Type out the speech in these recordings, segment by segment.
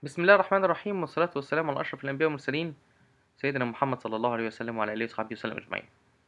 بسم الله الرحمن الرحيم والصلاة والسلام على أشرف الأنبياء والمرسلين سيدنا محمد صلى الله عليه وسلم وعلى آله وصحبه وسلم أجمعين.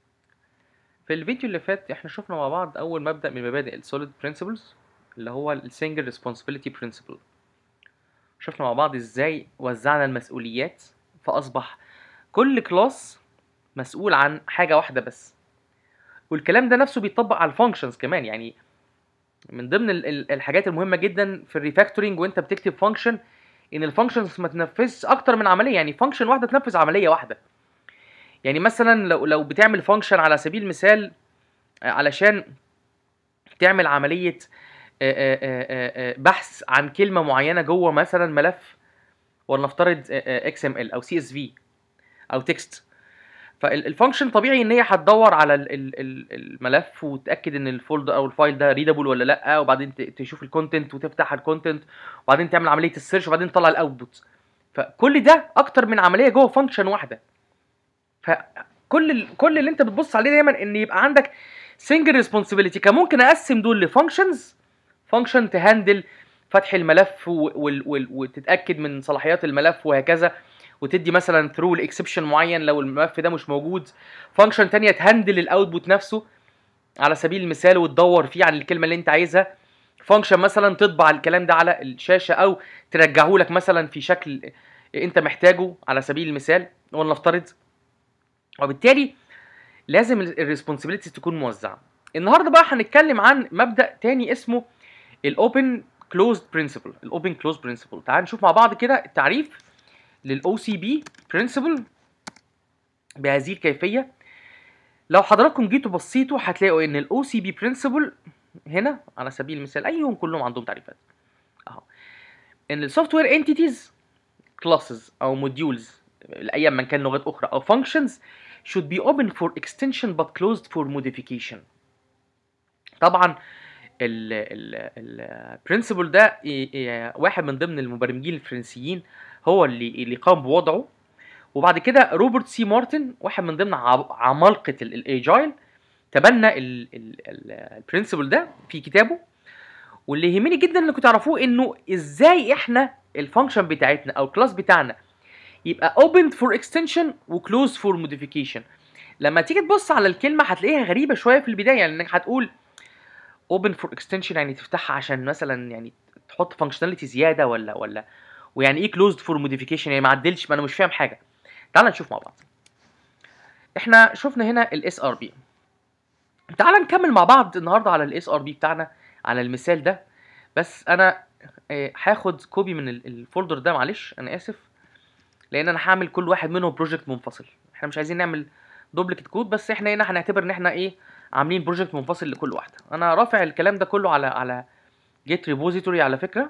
في الفيديو اللي فات احنا شفنا مع بعض أول مبدأ من مبادئ ال Solid Principles اللي هو ال Single Responsibility Principle. شفنا مع بعض ازاي وزعنا المسؤوليات فأصبح كل كلاس مسؤول عن حاجة واحدة بس. والكلام ده نفسه بيطبق على الفانكشنز كمان يعني من ضمن ال- ال- الحاجات المهمة جدا في الريفاكتورنج وانت بتكتب فانكشن ان الفانكشنز ما تنفذش اكتر من عمليه يعني فانكشن واحده تنفذ عمليه واحده يعني مثلا لو لو بتعمل فانكشن على سبيل المثال آه، علشان تعمل عمليه آه، آه، آه، آه، بحث عن كلمه معينه جوه مثلا ملف ولنفترض اكس ام ال او سي اس في او تكست فالفانكشن طبيعي ان هي هتدور على ال- ال- ال- الملف وتاكد ان الفولدر او الفايل ده ريدابل ولا لا وبعدين ت- تشوف الكونتنت وتفتح الكونتنت وبعدين تعمل عمليه السيرش وبعدين تطلع الاوتبوت فكل ده اكتر من عمليه جوه فانكشن واحده فكل ال... كل اللي انت بتبص عليه دايما ان يبقى عندك سنجل ريسبونسبيلتي كان ممكن اقسم دول لفانكشنز فانكشن تهندل فتح الملف و... وال... وال... وتتاكد من صلاحيات الملف وهكذا وتدي مثلا ثرو لاكسبشن معين لو الملف ده مش موجود فانكشن تانية تهندل الاوتبوت نفسه على سبيل المثال وتدور فيه عن الكلمه اللي انت عايزها فانكشن مثلا تطبع الكلام ده على الشاشه او ترجعه لك مثلا في شكل انت محتاجه على سبيل المثال ولنفترض وبالتالي لازم الريسبونسبيلتي تكون موزعه النهارده بقى هنتكلم عن مبدا تاني اسمه الاوبن كلوزد برنسبل الاوبن كلوزد برنسبل تعال نشوف مع بعض كده التعريف للاو سي بي برنسبل بهذه الكيفيه لو حضراتكم جيتوا بصيتوا هتلاقوا ان الاو سي بي برنسبل هنا على سبيل المثال ايهم كلهم عندهم تعريفات اهو ان السوفت وير انتيتيز كلاسز او موديولز لاي من كان لغات اخرى او functions should be open for extension but closed for modification طبعا البرنسبل ده ي- ي- واحد من ضمن المبرمجين الفرنسيين هو اللي اللي قام بوضعه وبعد كده روبرت سي مارتن واحد من ضمن ع- عمالقه الايجايل تبنى البرنسبل ده في كتابه واللي يهمني جدا انكم تعرفوه انه ازاي احنا الفانكشن بتاعتنا او الكلاس بتاعنا يبقى open for extension و closed for modification لما تيجي تبص على الكلمه هتلاقيها غريبه شويه في البدايه يعني انك هتقول open for extension يعني تفتحها عشان مثلا يعني تحط فانكشناليتي زياده ولا ولا ويعني ايه closed for modification يعني ما عدلش ما انا مش فاهم حاجه تعال نشوف مع بعض احنا شفنا هنا الاس ار بي تعال نكمل مع بعض النهارده على الاس ار بي بتاعنا على المثال ده بس انا آه، هاخد كوبي من ال- الفولدر ده معلش انا اسف لان انا هعمل كل واحد منهم بروجكت منفصل احنا مش عايزين نعمل دوبليكت كود بس احنا هنا هنعتبر ان احنا ايه عاملين بروجكت منفصل لكل واحده انا رافع الكلام ده كله على على جيت ريبوزيتوري على فكره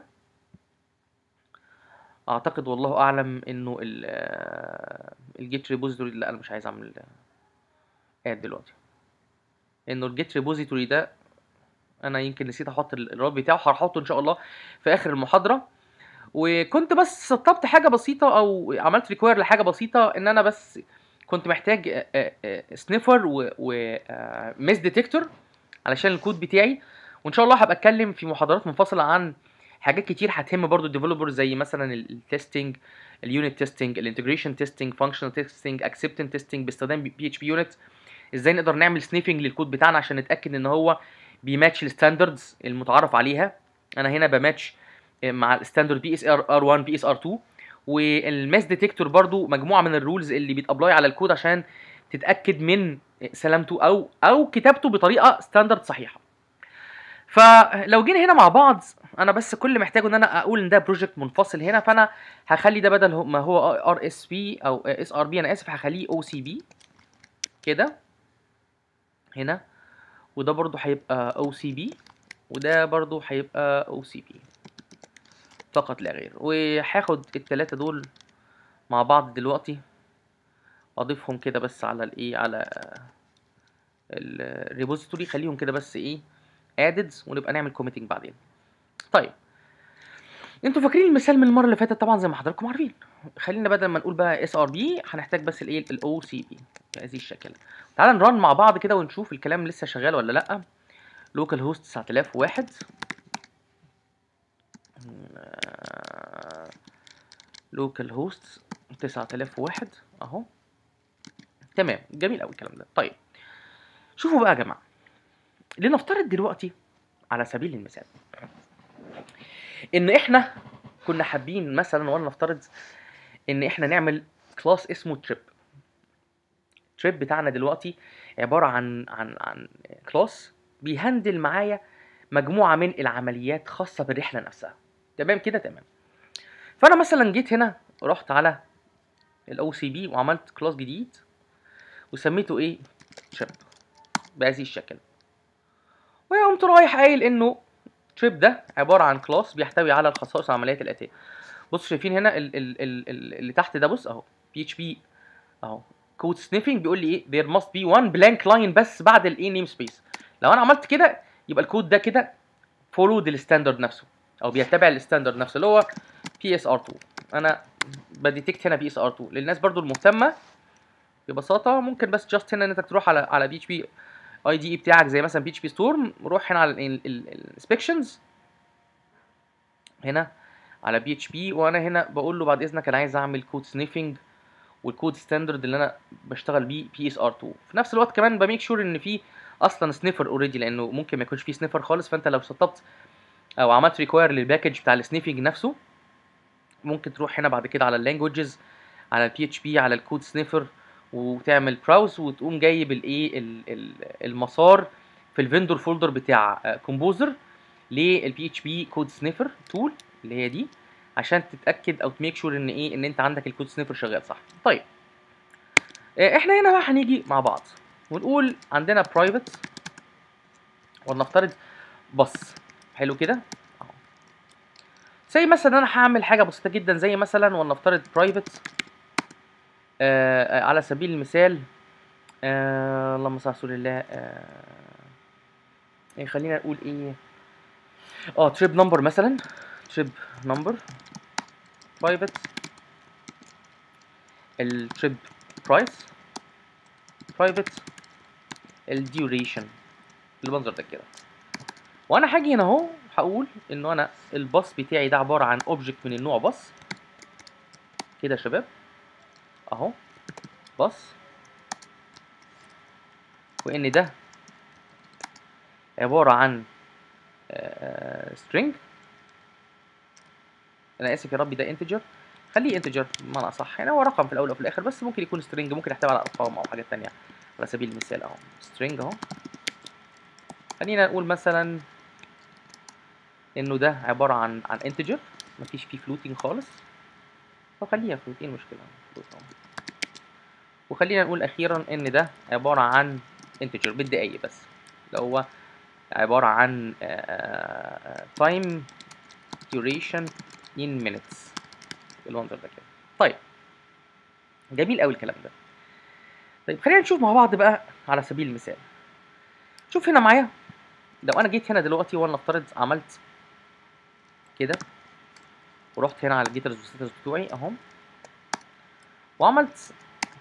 اعتقد والله اعلم انه الجيت ريبوزيتوري لا انا مش عايز اعمل اد دلوقتي انه الجيت ريبوزيتوري ده انا يمكن نسيت احط ال- الرابط بتاعه هحطه ان شاء الله في اخر المحاضره وكنت بس سطبت حاجه بسيطه او عملت ريكوير لحاجه بسيطه ان انا بس كنت محتاج سنيفر وميس ديتكتور علشان الكود بتاعي وان شاء الله هبقى اتكلم في محاضرات منفصله عن حاجات كتير هتهم برضو الديفلوبر زي مثلا التستنج اليونت تيستنج الانتجريشن تيستنج فانكشنال تيستنج اكسبتنت تيستنج باستخدام بي اتش بي يونت ازاي نقدر نعمل سنيفنج للكود بتاعنا عشان نتاكد ان هو بيماتش الستاندردز المتعارف عليها انا هنا بماتش مع الستاندرد بي اس ار ار 1 بي اس ار 2 والماس ديتكتور برضو مجموعه من الرولز اللي بيتابلاي على الكود عشان تتاكد من سلامته او او كتابته بطريقه ستاندرد صحيحه فلو جينا هنا مع بعض انا بس كل اللي محتاجه ان انا اقول ان ده بروجكت منفصل هنا فانا هخلي ده بدل هو- ما هو ار اس بي او اس ار بي انا اسف هخليه او سي بي كده هنا وده برضو هيبقى او سي بي وده برضو هيبقى او سي بي فقط لا غير وهاخد التلاتة دول مع بعض دلوقتي واضيفهم كده بس على الايه على الريبوزيتوري خليهم كده بس ايه ادد ونبقى نعمل كوميتنج بعدين طيب انتوا فاكرين المثال من المره اللي فاتت طبعا زي ما حضراتكم عارفين خلينا بدل ما نقول بقى اس ار بي هنحتاج بس الايه الاو سي بي بهذه الشكل تعال نرن مع بعض كده ونشوف الكلام لسه شغال ولا لا لوكال هوست 9001 لوكال هوست 9001 اهو تمام جميل قوي الكلام ده طيب شوفوا بقى يا جماعه لنفترض دلوقتي على سبيل المثال ان احنا كنا حابين مثلا ولنفترض ان احنا نعمل كلاس اسمه تريب تريب بتاعنا دلوقتي عباره عن عن عن كلاس بيهندل معايا مجموعه من العمليات خاصه بالرحله نفسها تمام كده تمام فانا مثلا جيت هنا رحت على الاو سي بي وعملت كلاس جديد وسميته ايه تريب بهذه الشكل وقمت رايح قايل انه تريب ده عباره عن كلاس بيحتوي على الخصائص العمليات الاتيه بصوا شايفين هنا ال ال ال ال اللي تحت ده بص اهو بي اتش بي اهو كود سنيفنج بيقول لي ايه there must be one blank line بس بعد الايه نيم سبيس لو انا عملت كده يبقى الكود ده كده فولود الستاندرد نفسه او بيتبع الستاندرد نفسه اللي هو بي اس ار 2 انا بديتكت هنا بي اس ار 2 للناس برضو المهتمه ببساطه ممكن بس جاست هنا ان انت تروح على على بي اتش بي اي دي اي بتاعك زي مثلا بي اتش بي ستورم روح هنا على الانسبكشنز هنا على بي اتش بي وانا هنا بقول له بعد اذنك انا عايز اعمل كود سنيفنج والكود ستاندرد اللي انا بشتغل بيه بي اس ار 2 في نفس الوقت كمان بميك شور ان في اصلا سنيفر اوريدي لانه ممكن ما يكونش فيه سنيفر خالص فانت لو سطبت او عملت ريكواير للباكج بتاع السنيفنج نفسه ممكن تروح هنا بعد كده على اللانجوجز على البي اتش بي على الكود سنيفر وتعمل براوز وتقوم جايب الايه المسار في الفندور فولدر بتاع كومبوزر للبي اتش بي كود سنيفر تول اللي هي دي عشان تتاكد او تميك شور ان ايه ان انت عندك الكود سنيفر شغال صح طيب احنا هنا بقى هنيجي مع بعض ونقول عندنا برايفت ولنفترض بص حلو كده اهو زي مثلا انا هعمل حاجه بسيطه جدا زي مثلا ولنفترض برايفت آه على سبيل المثال آه اللهم صل على رسول الله آه إيه خلينا نقول ايه اه تريب نمبر مثلا تريب نمبر برايفت التريب برايس برايفت الديوريشن بالمنظر ده كده وانا هاجي هنا اهو هقول انه انا الباص بتاعي ده عباره عن اوبجكت من النوع باص كده يا شباب اهو باص وان ده عباره عن string انا اسف يا ربي ده انتجر خليه انتجر بمعنى اصح يعني هو رقم في الاول وفي الاخر بس ممكن يكون string ممكن يحتوي على ارقام او حاجات تانية على سبيل المثال اهو string اهو خلينا نقول مثلا انه ده عباره عن عن انتجر مفيش فيه فلوتنج خالص فخليها فلوت ايه المشكله فلوت اهو وخلينا نقول اخيرا ان ده عباره عن انتجر بالدقايق بس اللي هو عباره عن تايم duration in minutes بالمنظر ده كده طيب جميل قوي الكلام ده طيب خلينا نشوف مع بعض بقى على سبيل المثال شوف هنا معايا لو انا جيت هنا دلوقتي ولنفترض عملت كده ورحت هنا على الجيترز والسيترز بتوعي اهم وعملت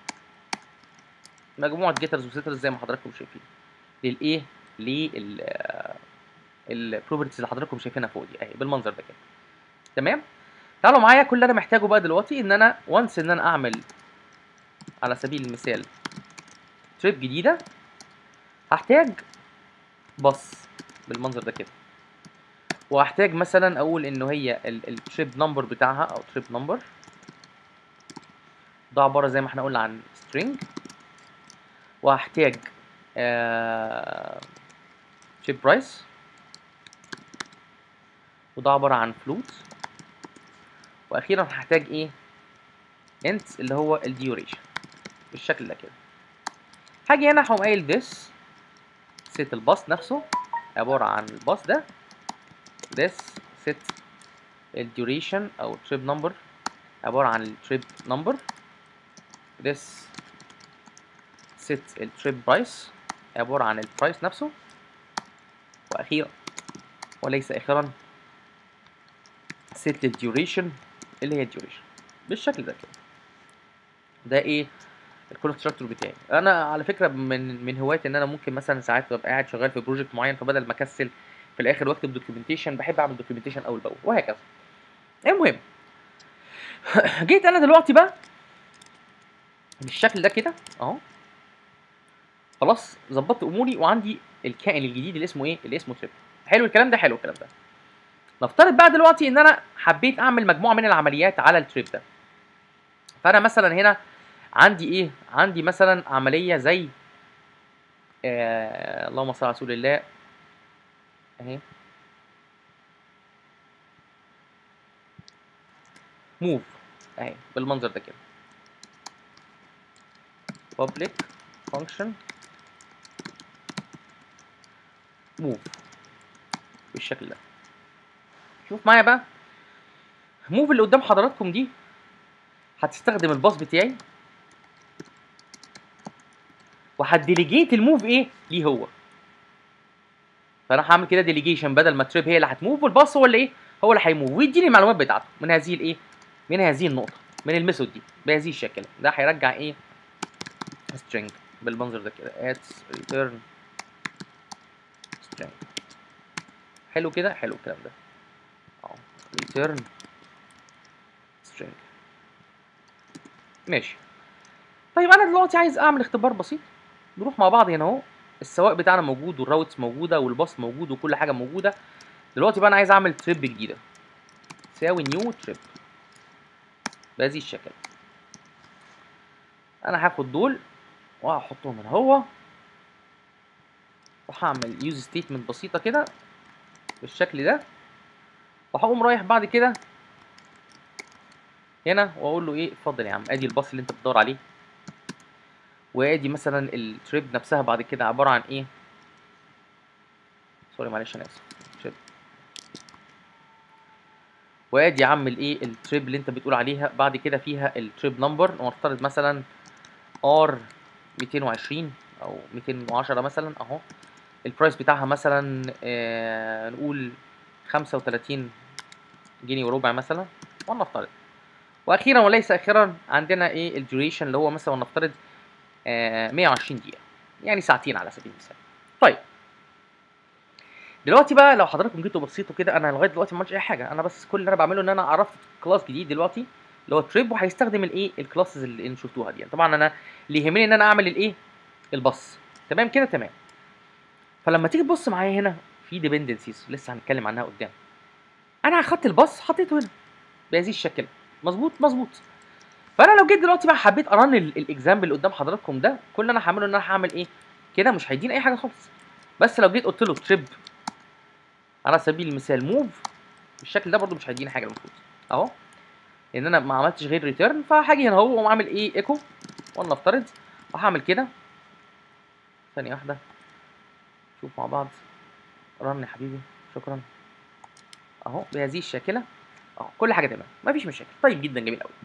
مجموعه جيترز وسيترز زي ما حضراتكم شايفين للايه لل البروبرتيز اللي حضراتكم شايفينها فوق دي اهي بالمنظر ده كده تمام تعالوا معايا كل اللي انا محتاجه بقى دلوقتي ان انا وانس ان انا اعمل على سبيل المثال تريب جديده هحتاج بص بالمنظر ده كده وهحتاج مثلا اقول انه هي التريب نمبر بتاعها او تريب نمبر ده عباره زي ما احنا قلنا عن string وهحتاج تريب برايس وده عباره عن فلوت واخيرا هحتاج ايه انت اللي هو الديوريشن بالشكل ده كده هاجي هنا هقوم قايل this set الباص نفسه عباره عن الباص ده this set الديوريشن او trip number عباره عن التريب نمبر this set التريب برايس عباره عن البرايس نفسه واخيرا وليس اخرا set الديوريشن اللي هي الديوريشن بالشكل ده كده ده ايه الكونستراكتور بتاعي انا على فكره من من هوايتي ان انا ممكن مثلا ساعات ببقى قاعد شغال في بروجكت معين فبدل ما اكسل في الاخر واكتب دوكيومنتيشن بحب اعمل دوكيومنتيشن اول باول وهكذا المهم جيت انا دلوقتي بقى بالشكل ده كده اهو خلاص ظبطت اموري وعندي الكائن الجديد اللي اسمه ايه اللي اسمه تريب حلو الكلام ده حلو الكلام ده نفترض بقى دلوقتي ان انا حبيت اعمل مجموعه من العمليات على التريب ده فانا مثلا هنا عندي ايه عندي مثلا عمليه زي آه اللهم صل على رسول الله اهي موف اهي بالمنظر ده كده public function move بالشكل ده شوف معايا بقى موف اللي قدام حضراتكم دي هتستخدم الباص بتاعي وهتديليجيت الموف ايه ليه هو فانا هعمل كده ديليجيشن بدل ما تريب هي اللي هتموف والباص هو اللي ايه هو اللي هيموف ويديني المعلومات بتاعته من هذه الايه من هذه النقطه من الميثود دي بهذه الشكل ده هيرجع ايه string بالمنظر ده كده at return string حلو كده حلو الكلام ده اه return string ماشي طيب انا دلوقتي عايز اعمل اختبار بسيط نروح مع بعض هنا اهو السواق بتاعنا موجود والراوتس موجوده والباص موجود وكل حاجه موجوده دلوقتي بقى انا عايز اعمل تريب جديده تساوي نيو تريب بهذه الشكل انا هاخد دول وهحطهم هنا هو وهعمل يوز ستيتمنت بسيطه كده بالشكل ده وهقوم رايح بعد كده هنا واقول له ايه اتفضل يا عم ادي الباص اللي انت بتدور عليه وادي مثلا التريب نفسها بعد كده عباره عن ايه سوري معلش انا اسف تريب وادي يا عم الايه التريب اللي انت بتقول عليها بعد كده فيها التريب نمبر ونفترض مثلا ار 220 او 210 مثلا اهو البرايس بتاعها مثلا آه نقول 35 جنيه وربع مثلا ولنفترض واخيرا وليس اخيرا عندنا ايه الديوريشن اللي هو مثلا نفترض آه 120 دقيقه يعني ساعتين على سبيل المثال طيب دلوقتي بقى لو حضراتكم جيتوا بصيتوا كده انا لغايه دلوقتي ما عملتش اي حاجه انا بس كل اللي انا بعمله ان انا عرفت كلاس جديد دلوقتي اللي هو تريب وهيستخدم الايه الكلاسز اللي انتوا شفتوها دي طبعا انا اللي يهمني ان انا اعمل الايه البص تمام كده تمام فلما تيجي تبص معايا هنا في ديبندنسيز لسه هنتكلم عنها قدام انا اخدت الباص حطيته هنا بهذه الشكل مظبوط مظبوط فانا لو جيت دلوقتي بقى حبيت ارن الاكزامبل اللي قدام حضراتكم ده كل اللي انا هعمله ان انا هعمل ايه كده مش هيديني اي حاجه خالص بس لو جيت قلت له تريب على سبيل المثال موف بالشكل ده برده مش هيديني حاجه المفروض اهو لان انا ما عملتش غير ريتيرن فهاجي هنا اهو واقوم عامل ايه ايكو ولنفترض وهعمل كده ثانيه واحده شوف مع بعض رن يا حبيبي شكرا اهو بهذه الشاكله اهو كل حاجه تمام مفيش مشاكل طيب جدا جميل قوي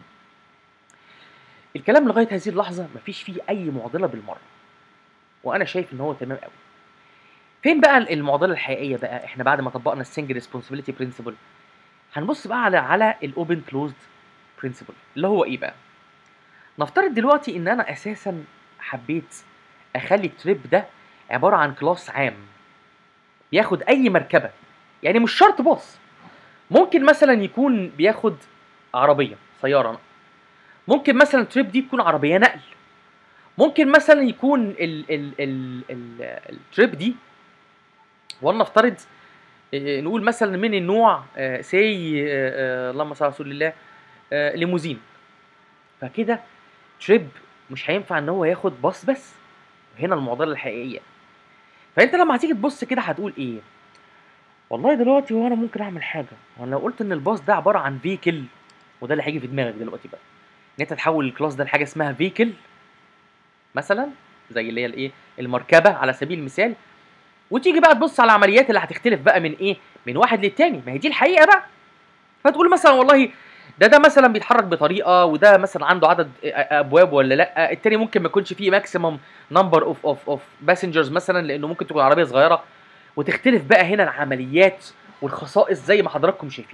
الكلام لغايه هذه اللحظه مفيش فيه اي معضله بالمره وانا شايف ان هو تمام قوي فين بقى المعضله الحقيقيه بقى احنا بعد ما طبقنا السنجل ريسبونسبيلتي برنسبل هنبص بقى على على الاوبن كلوزد برنسبل اللي هو ايه بقى نفترض دلوقتي ان انا اساسا حبيت اخلي التريب ده عباره عن كلاس عام بياخد اي مركبه يعني مش شرط باص ممكن مثلا يكون بياخد عربيه سياره ممكن مثلا التريب دي تكون عربيه نقل ممكن مثلا يكون ال ال ال ال التريب دي ولنفترض نقول مثلا من النوع سي اللهم صل على رسول الله ليموزين فكده تريب مش هينفع ان هو ياخد باص بس هنا المعضله الحقيقيه فانت لما هتيجي تبص كده هتقول ايه والله دلوقتي هو انا ممكن اعمل حاجه وانا لو قلت ان الباص ده عباره عن فيكل وده اللي هيجي في دماغك دلوقتي بقى ان انت تحول الكلاس ده لحاجه اسمها فيكل مثلا زي اللي هي الايه المركبه على سبيل المثال وتيجي بقى تبص على العمليات اللي هتختلف بقى من ايه من واحد للتاني ما هي دي الحقيقه بقى فتقول مثلا والله ده ده مثلا بيتحرك بطريقه وده مثلا عنده عدد ابواب ولا لا التاني ممكن ما يكونش فيه ماكسيمم نمبر اوف اوف اوف باسنجرز مثلا لانه ممكن تكون عربيه صغيره وتختلف بقى هنا العمليات والخصائص زي ما حضراتكم شايفين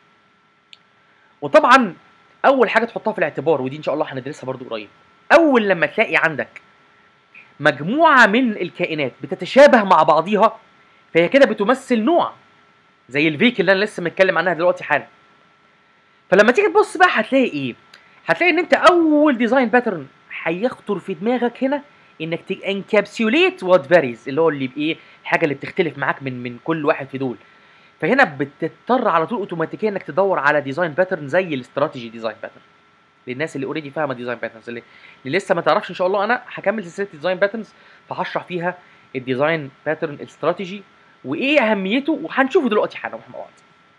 وطبعا اول حاجه تحطها في الاعتبار ودي ان شاء الله هندرسها برضو قريب اول لما تلاقي عندك مجموعه من الكائنات بتتشابه مع بعضيها فهي كده بتمثل نوع زي الفيكل اللي انا لسه متكلم عنها دلوقتي حالا فلما تيجي تبص بقى هتلاقي ايه هتلاقي ان انت اول ديزاين باترن هيخطر في دماغك هنا انك تنكابسيوليت وات فاريز اللي هو اللي بايه الحاجه اللي بتختلف معاك من من كل واحد في دول فهنا بتضطر على طول اوتوماتيكيا انك تدور على ديزاين باترن زي الاستراتيجي ديزاين باترن للناس اللي اوريدي فاهمه ديزاين باترنز اللي, اللي لسه ما تعرفش ان شاء الله انا هكمل سلسله ديزاين باترنز فهشرح فيها الديزاين باترن الاستراتيجي وايه اهميته وهنشوفه دلوقتي حالا واحنا مع بعض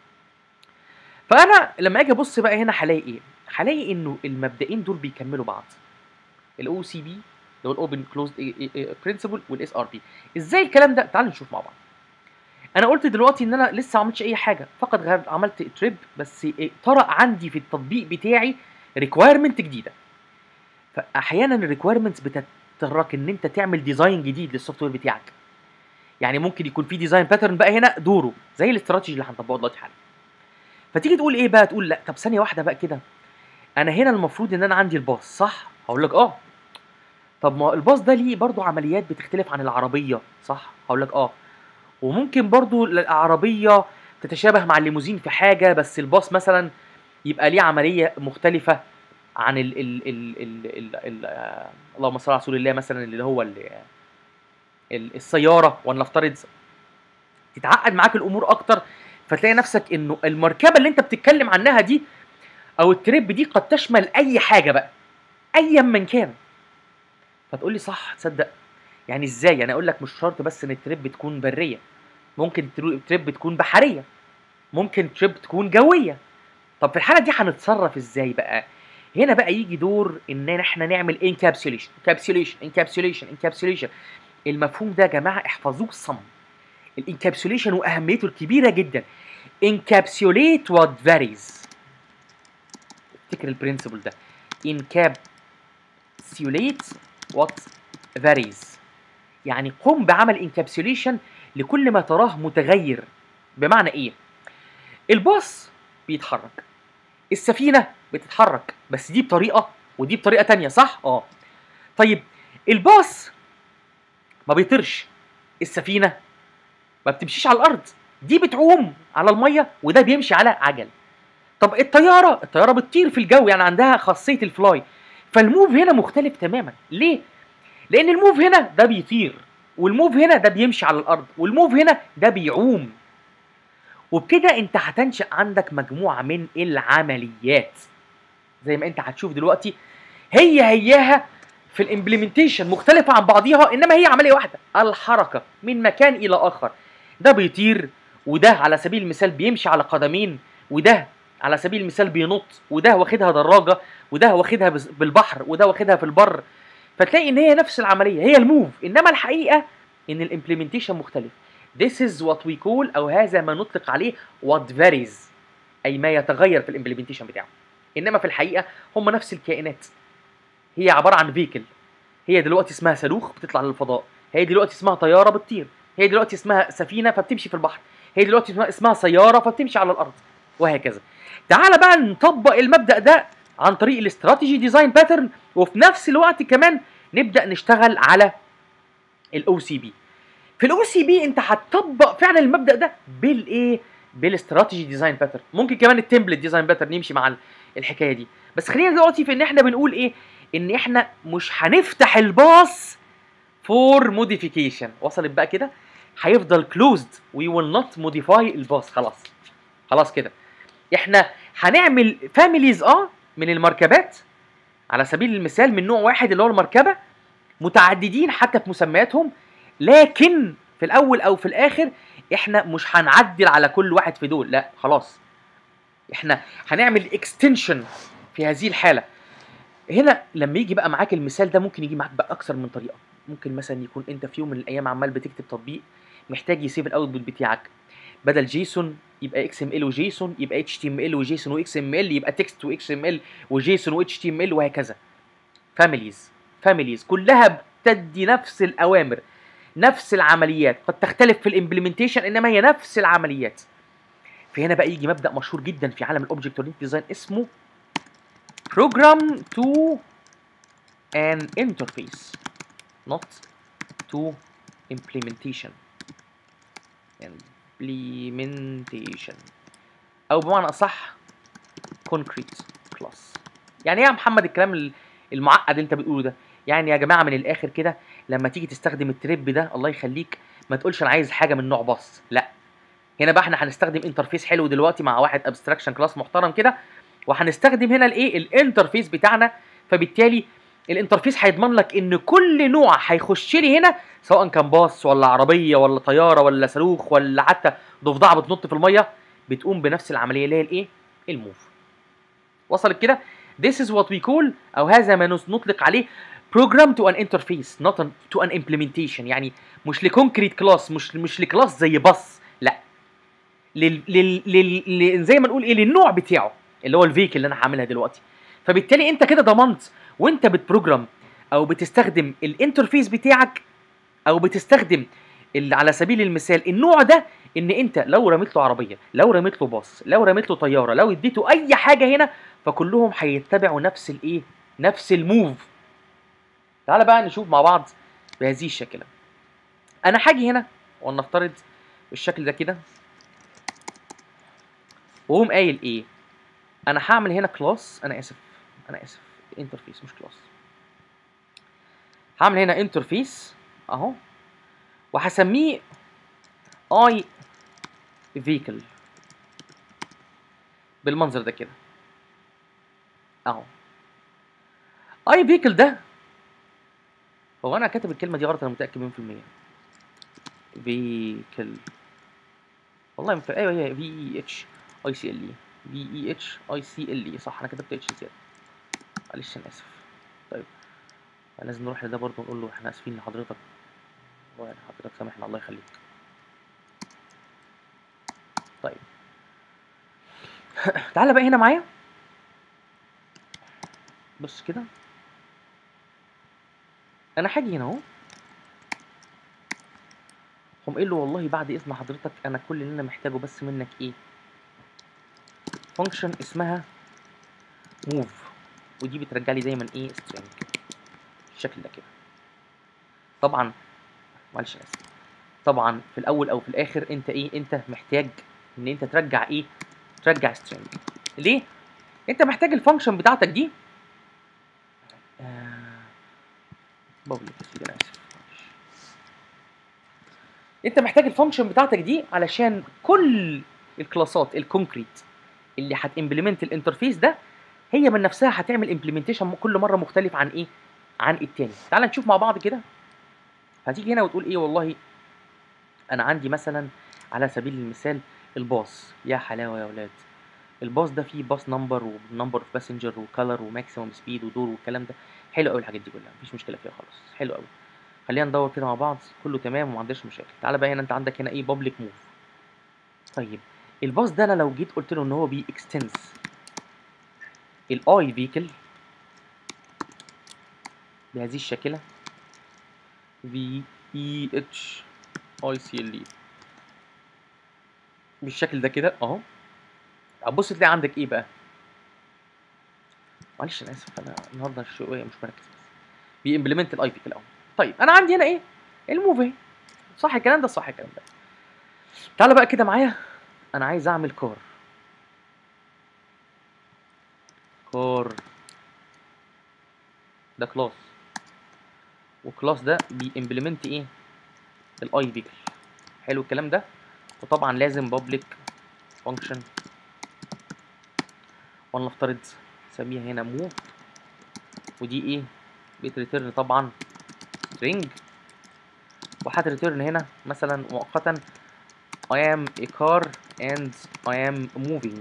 فانا لما اجي ابص بقى هنا هلاقي ايه هلاقي انه المبدئين دول بيكملوا بعض الاو سي بي اللي هو الاوبن كلوزد برنسبل والاس ار بي ازاي الكلام ده تعالوا نشوف مع بعض انا قلت دلوقتي ان انا لسه ما عملتش اي حاجه فقط غير عملت تريب بس طرأ عندي في التطبيق بتاعي ريكويرمنت جديده فاحيانا الريكويرمنتس بتضطرك ان انت تعمل ديزاين جديد للسوفت وير بتاعك يعني ممكن يكون في ديزاين باترن بقى هنا دوره زي الاستراتيجي اللي هنطبقه دلوقتي حالا فتيجي تقول ايه بقى تقول لا طب ثانيه واحده بقى كده انا هنا المفروض ان انا عندي الباص صح هقول لك اه طب ما الباص ده ليه برضو عمليات بتختلف عن العربيه صح هقول لك اه وممكن برضو العربيه تتشابه مع الليموزين في حاجه بس الباص مثلا يبقى ليه عمليه مختلفه عن ال ال ال ال ال ال آه اللهم صل على رسول الله مثلا اللي هو ال ال السياره ولنفترض تتعقد معاك الامور اكتر فتلاقي نفسك انه المركبه اللي انت بتتكلم عنها دي او التريب دي قد تشمل اي حاجه بقى ايا من كان فتقول لي صح تصدق يعني ازاي يعني اقول لك مش شرط بس ان التريب تكون بريه ممكن تريب تكون بحريه ممكن تريب تكون جويه طب في الحاله دي هنتصرف ازاي بقى هنا بقى يجي دور ان احنا نعمل انكابسوليشن انكابسوليشن انكابسوليشن انكابسوليشن المفهوم ده يا جماعه احفظوه صم الانكابسوليشن واهميته الكبيره جدا انكابسوليت وات فاريز افتكر البرنسبل ده انكابسوليت وات فاريز يعني قم بعمل انكابسوليشن لكل ما تراه متغير بمعنى ايه الباص بيتحرك السفينه بتتحرك بس دي بطريقه ودي بطريقه تانية صح اه طيب الباص ما بيطيرش السفينه ما بتمشيش على الارض دي بتعوم على الميه وده بيمشي على عجل طب الطياره الطياره بتطير في الجو يعني عندها خاصيه الفلاي فالموف هنا مختلف تماما ليه لان الموف هنا ده بيطير والموف هنا ده بيمشي على الارض والموف هنا ده بيعوم وبكده انت هتنشأ عندك مجموعه من العمليات زي ما انت هتشوف دلوقتي هي هياها في الامبلمنتيشن مختلفه عن بعضيها انما هي عمليه واحده الحركه من مكان الى اخر ده بيطير وده على سبيل المثال بيمشي على قدمين وده على سبيل المثال بينط وده واخدها دراجه وده واخدها بالبحر وده واخدها في البر فتلاقي ان هي نفس العمليه هي الموف انما الحقيقه ان الامبلمنتيشن مختلف This is what we call او هذا ما نطلق عليه what varies اي ما يتغير في الامبلمنتيشن بتاعه انما في الحقيقه هم نفس الكائنات هي عباره عن فيكل هي دلوقتي اسمها صاروخ بتطلع للفضاء هي دلوقتي اسمها طياره بتطير هي دلوقتي اسمها سفينه فبتمشي في البحر هي دلوقتي اسمها سياره فبتمشي على الارض وهكذا تعال بقى نطبق المبدا ده عن طريق الاستراتيجي ديزاين باترن وفي نفس الوقت كمان نبدا نشتغل على الاو سي بي في الاو سي بي انت هتطبق فعلا المبدا ده بالايه بالاستراتيجي ديزاين باترن ممكن كمان التمبلت ديزاين باترن يمشي مع الحكايه دي بس خلينا دلوقتي في ان احنا بنقول ايه ان احنا مش هنفتح الباص فور موديفيكيشن وصلت بقى كده هيفضل كلوزد وي ويل نوت موديفاي الباص خلاص خلاص كده احنا هنعمل فاميليز اه من المركبات على سبيل المثال من نوع واحد اللي هو المركبه متعددين حتى في مسمياتهم لكن في الاول او في الاخر احنا مش هنعدل على كل واحد في دول لا خلاص احنا هنعمل اكستنشن في هذه الحاله هنا لما يجي بقى معاك المثال ده ممكن يجي معاك باكثر من طريقه ممكن مثلا يكون انت في يوم من الايام عمال بتكتب تطبيق محتاج يسيف الاوتبوت بتاعك بدل جيسون يبقى اكس ام ال وجيسون يبقى اتش تي ام ال وجيسون واكس ام ال يبقى تكست واكس ام ال وجيسون واتش تي ام ال وهكذا فاميليز فاميليز كلها بتدي نفس الاوامر نفس العمليات قد تختلف في الامبلمنتيشن انما هي نفس العمليات فهنا بقى يجي مبدا مشهور جدا في عالم الاوبجكت اورينتد ديزاين اسمه program to an interface not to implementation implementation او بمعنى اصح concrete class يعني ايه يا محمد الكلام ال- المعقد اللي انت بتقوله ده يعني يا جماعه من الاخر كده لما تيجي تستخدم التريب ده الله يخليك ما تقولش انا عايز حاجه من نوع باص لا هنا بقى احنا هنستخدم انترفيس حلو دلوقتي مع واحد ابستراكشن كلاس محترم كده وهنستخدم هنا الايه الانترفيس بتاعنا فبالتالي الانترفيس هيضمن لك ان كل نوع هيخش لي هنا سواء كان باص ولا عربيه ولا طياره ولا صاروخ ولا حتى ضفدعه بتنط في الميه بتقوم بنفس العمليه اللي هي الايه الموف وصلت كده this is what we call او هذا ما نس- نطلق عليه program to an interface not an, to an implementation يعني مش لكونكريت كلاس مش مش لكلاس زي باص لا لل, لل, لل, لل زي ما نقول ايه للنوع بتاعه اللي هو الفيكل اللي انا هعملها دلوقتي فبالتالي انت كده ضمنت وانت بتبروجرام او بتستخدم الانترفيس بتاعك او بتستخدم اللي على سبيل المثال النوع ده ان انت لو رميت له عربيه لو رميت له باص لو رميت له طياره لو اديته اي حاجه هنا فكلهم هيتبعوا نفس الايه نفس الموف تعال بقى نشوف مع بعض بهذه الشكل انا هاجي هنا ولنفترض بالشكل ده كده واقوم قايل ايه انا هعمل هنا كلاس انا اسف انا اسف انترفيس مش كلاس هعمل هنا انترفيس اهو وهسميه اي فيكل بالمنظر ده كده اهو اي فيكل ده هو انا كاتب الكلمه دي غلط انا متاكد مليون في الميه فيكل والله مف... ايوه هي في اي اتش اي سي ال اي في اي اتش اي سي ال اي صح انا كتبت اتش زياده معلش انا اسف طيب لازم نروح لده برضه ونقول له احنا اسفين لحضرتك والله يعني حضرتك سامحنا الله يخليك طيب تعالى بقى هنا معايا بص كده انا هاجي هنا اهو قوم قايل له والله بعد اذن حضرتك انا كل اللي انا محتاجه بس منك ايه فانكشن اسمها موف ودي بترجع لي دايما ايه سترينج بالشكل ده كده طبعا معلش انا اسف طبعا في الاول او في الاخر انت ايه انت محتاج ان انت ترجع ايه ترجع سترينج ليه انت محتاج الفانكشن بتاعتك دي آه... بابليك يا سيدي انا اسف معلش. انت محتاج الفانكشن بتاعتك دي علشان كل الكلاسات الكونكريت اللي هتمبلمنت الانترفيس ده هي من نفسها هتعمل امبلمنتيشن كل مره مختلف عن ايه عن التاني تعال نشوف مع بعض كده هتيجي هنا وتقول ايه والله انا عندي مثلا على سبيل المثال الباص يا حلاوه يا اولاد الباص ده فيه باص نمبر ونمبر اوف باسنجر وكلر وماكسيمم سبيد ودور والكلام ده حلو قوي الحاجات دي كلها مفيش مشكله فيها خالص حلو قوي خلينا ندور كده مع بعض كله تمام وما عندناش مشاكل تعالى بقى هنا انت عندك هنا ايه بابليك موف طيب الباص ده انا لو جيت قلت له ان هو بي اكستنس الاي فيكل بهذه الشاكله في اي اتش اي سي ال اي بالشكل ده كده اهو هتبص تلاقي عندك ايه بقى معلش انا اسف انا النهارده شويه مش مركز بس بيمبلمنت الاي فيكل اهو طيب انا عندي هنا ايه الموف اهي صح الكلام ده صح الكلام ده تعالى بقى كده معايا انا عايز اعمل كار كار ده كلاس وكلاس ده بيمبلمنت ايه الاي فيكل حلو الكلام ده وطبعا لازم بابليك فانكشن ولنفترض نسميها هنا موف ودي ايه بتريتيرن طبعا string وهتريتيرن هنا مثلا مؤقتا I am a car and I am moving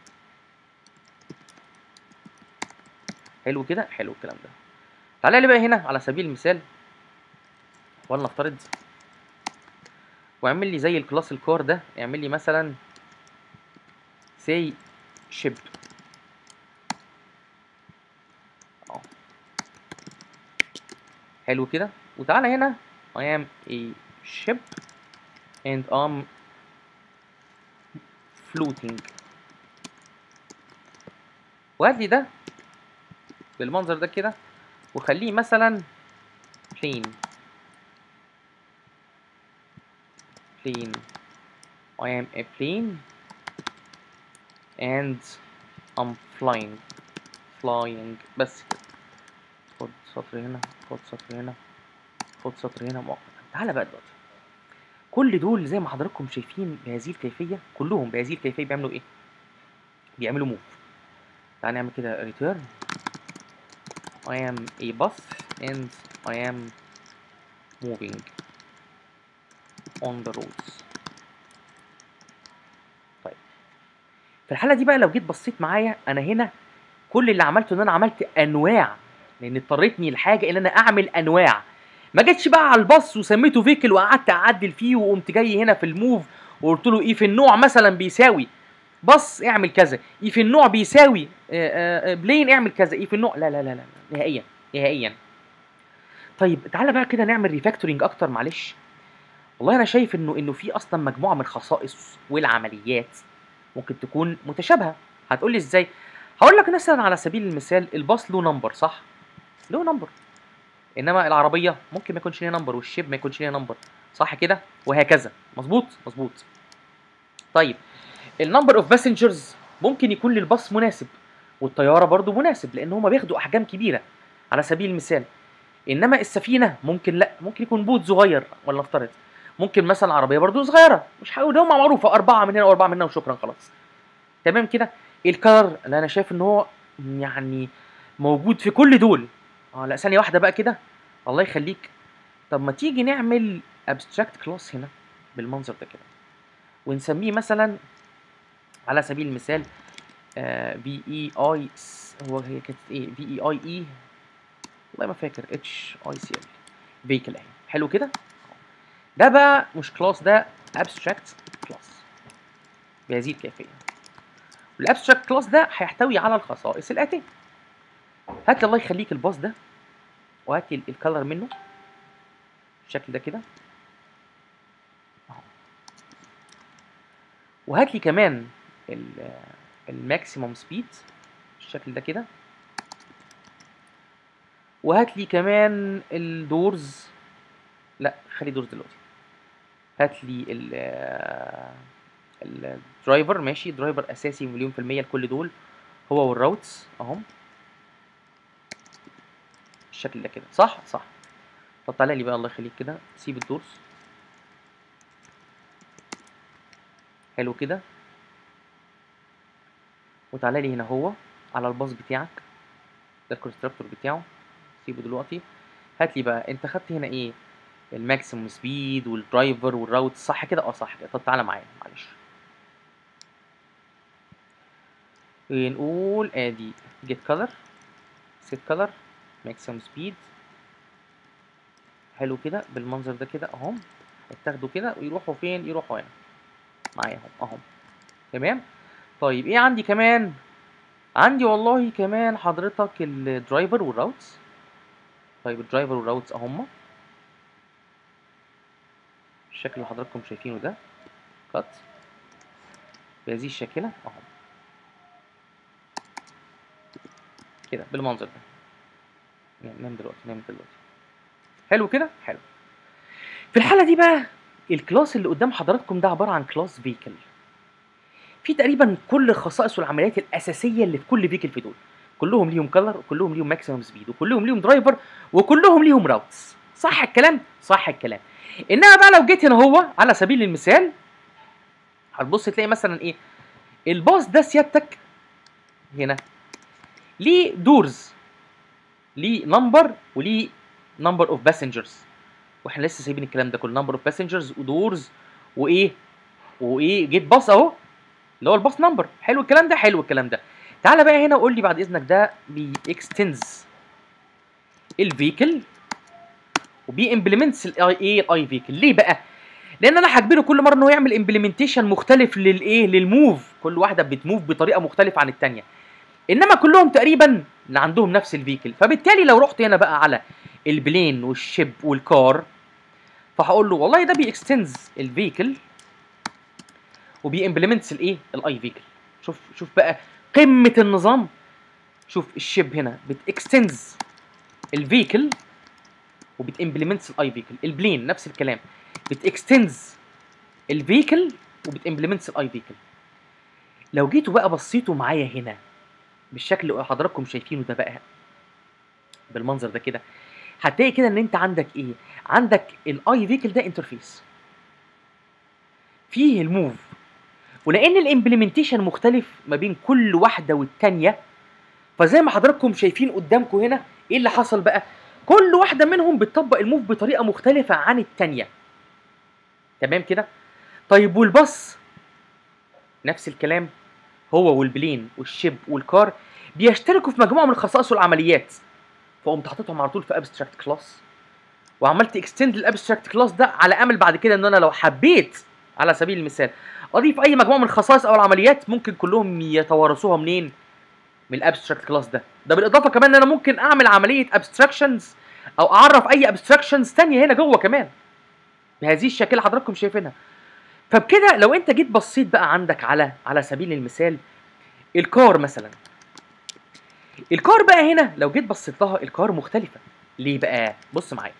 حلو كده حلو الكلام ده تعالى لي بقى هنا على سبيل المثال ولنفترض واعمل لي زي الكلاس الكار ده اعمل لي مثلا say shipped اه حلو كده وتعالى هنا I am a ship and I'm floating وهات لي ده بالمنظر ده كده وخليه مثلا plane plane I am a plane and I'm flying flying بس كده خد سطر هنا خد سطر هنا خد سطر هنا مؤقتا تعالى بقى دلوقتي كل دول زي ما حضراتكم شايفين بهذه الكيفيه كلهم بهذه الكيفيه بيعملوا ايه بيعملوا موف تعالى نعمل كده return I am a bus and I am moving on the roads طيب في الحالة دي بقى لو جيت بصيت معايا أنا هنا كل اللي عملته إن أنا عملت أنواع لأن اضطرتني لحاجة إن أنا أعمل أنواع ما جيتش بقى على الباص وسميته فيكل وقعدت أعدل فيه وقمت جاي هنا في الموف وقلت له إيه في النوع مثلا بيساوي بص اعمل كذا ايه في النوع بيساوي آه، آه، بلين اعمل كذا ايه في النوع لا لا لا لا نهائيا نهائيا طيب تعالى بقى كده نعمل ريفاكتورنج اكتر معلش والله انا شايف انه انه في اصلا مجموعه من الخصائص والعمليات ممكن تكون متشابهه هتقول لي ازاي هقول لك مثلا على سبيل المثال الباص له نمبر صح له نمبر انما العربيه ممكن ما يكونش ليها نمبر والشيب ما يكونش ليها نمبر صح كده وهكذا مظبوط مظبوط طيب النمبر اوف باسنجرز ممكن يكون للباص مناسب والطياره برضو مناسب لان هما بياخدوا احجام كبيره على سبيل المثال انما السفينه ممكن لا ممكن يكون بوت صغير ولا نفترض مكن مثلا عربيه برضو صغيره مش هقول هم معروفه اربعه من هنا واربعه من هنا وشكرا خلاص تمام كده الكلر اللي انا شايف ان هو يعني موجود في كل دول اه لا ثانيه واحده بقى كده الله يخليك طب ما تيجي نعمل ابستراكت كلاس هنا بالمنظر ده كده ونسميه مثلا على سبيل المثال في اي اي هو هي كانت ايه في اي اي اي والله ما فاكر اتش اي سي ال فيكل اهي حلو كده ده بقى مش كلاس ده ابستراكت كلاس بهذه الكيفيه والابستراكت كلاس ده هيحتوي على الخصائص الاتيه هات لي الله يخليك الباص ده وهات لي الكلر منه بالشكل ده كده اهو وهات لي كمان الماكسيموم سبيد بالشكل ده كده وهات لي كمان الدورز لا خلي دورز دلوقتي هات لي ال الدرايفر ماشي درايفر اساسي مليون في المية لكل دول هو والراوتس اهم بالشكل ده كده صح صح طب تعالى لي بقى الله يخليك كده سيب الدورز حلو كده وتعالى لي هنا هو على الباص بتاعك ده الكونستراكتور بتاعه سيبه دلوقتي هات لي بقى انت خدت هنا ايه الماكسيموم سبيد والدرايفر والراوت صح كده اه صح كده طب تعالى معايا معلش نقول ادي جيت كلر سيت كلر ماكسيموم سبيد حلو كده بالمنظر ده كده اهم هتاخدوا كده ويروحوا فين يروحوا هنا معايا اهم اهم تمام طيب ايه عندي كمان عندي والله كمان حضرتك الدرايفر والراوتس طيب الدرايفر والراوتس اهم الشكل اللي حضراتكم شايفينه ده كات بهذه الشاكلة اهو كده بالمنظر ده نام دلوقتي نام دلوقتي حلو كده حلو في الحالة دي بقى الكلاس اللي قدام حضراتكم ده عبارة عن كلاس فيكل في تقريبا كل الخصائص والعمليات الاساسيه اللي في كل فيكل في دول كلهم ليهم كلر وكلهم ليهم ماكسيمم سبيد وكلهم ليهم درايفر وكلهم ليهم راوتس صح الكلام صح الكلام انما بقى لو جيت هنا هو على سبيل المثال هتبص تلاقي مثلا ايه الباص ده سيادتك هنا ليه دورز ليه نمبر وليه نمبر اوف باسنجرز واحنا لسه سايبين الكلام ده كله نمبر اوف باسنجرز ودورز وايه وايه جيت باص اهو اللي هو الباص نمبر حلو الكلام ده حلو الكلام ده تعالى بقى هنا وقول لي بعد اذنك ده بيكستنز الفيكل وبيمبلمنتس الاي ايه الاي فيكل ليه بقى لان انا هجبره كل مره انه يعمل امبلمنتيشن مختلف للايه للموف كل واحده بتموف بطريقه مختلفه عن الثانيه انما كلهم تقريبا عندهم نفس الفيكل فبالتالي لو رحت هنا بقى على البلين والشيب والكار فهقول له والله ده بيكستنز الفيكل وبيمبلمنتس الايه الاي فيكل شوف شوف بقى قمه النظام شوف الشيب هنا بتكستنز الفيكل وبتمبلمنتس الاي فيكل البلين نفس الكلام بتكستنز الفيكل وبتمبلمنتس الاي فيكل لو جيتوا بقى بصيتوا معايا هنا بالشكل اللي حضراتكم شايفينه ده بقى بالمنظر ده كده هتلاقي كده ان انت عندك ايه عندك الاي فيكل ده انترفيس فيه الموف ولان الامبلمنتيشن مختلف ما بين كل واحده والتانيه فزي ما حضراتكم شايفين قدامكم هنا ايه اللي حصل بقى كل واحده منهم بتطبق الموف بطريقه مختلفه عن التانيه تمام كده طيب والباص نفس الكلام هو والبلين والشيب والكار بيشتركوا في مجموعه من الخصائص والعمليات فقمت حاططهم على طول في ابستراكت كلاس وعملت اكستند الابستراكت كلاس ده على امل بعد كده ان انا لو حبيت على سبيل المثال اضيف اي مجموعه من الخصائص او العمليات ممكن كلهم يتوارثوها منين من الابستراكت كلاس ده ده بالاضافه كمان ان انا ممكن اعمل عمليه ابستراكشنز او اعرف اي ابستراكشنز تانية هنا جوه كمان بهذه الشكل اللي حضراتكم شايفينها فبكده لو انت جيت بصيت بقى عندك على على سبيل المثال الكار مثلا الكار بقى هنا لو جيت بصيت لها الكار مختلفه ليه بقى بص معايا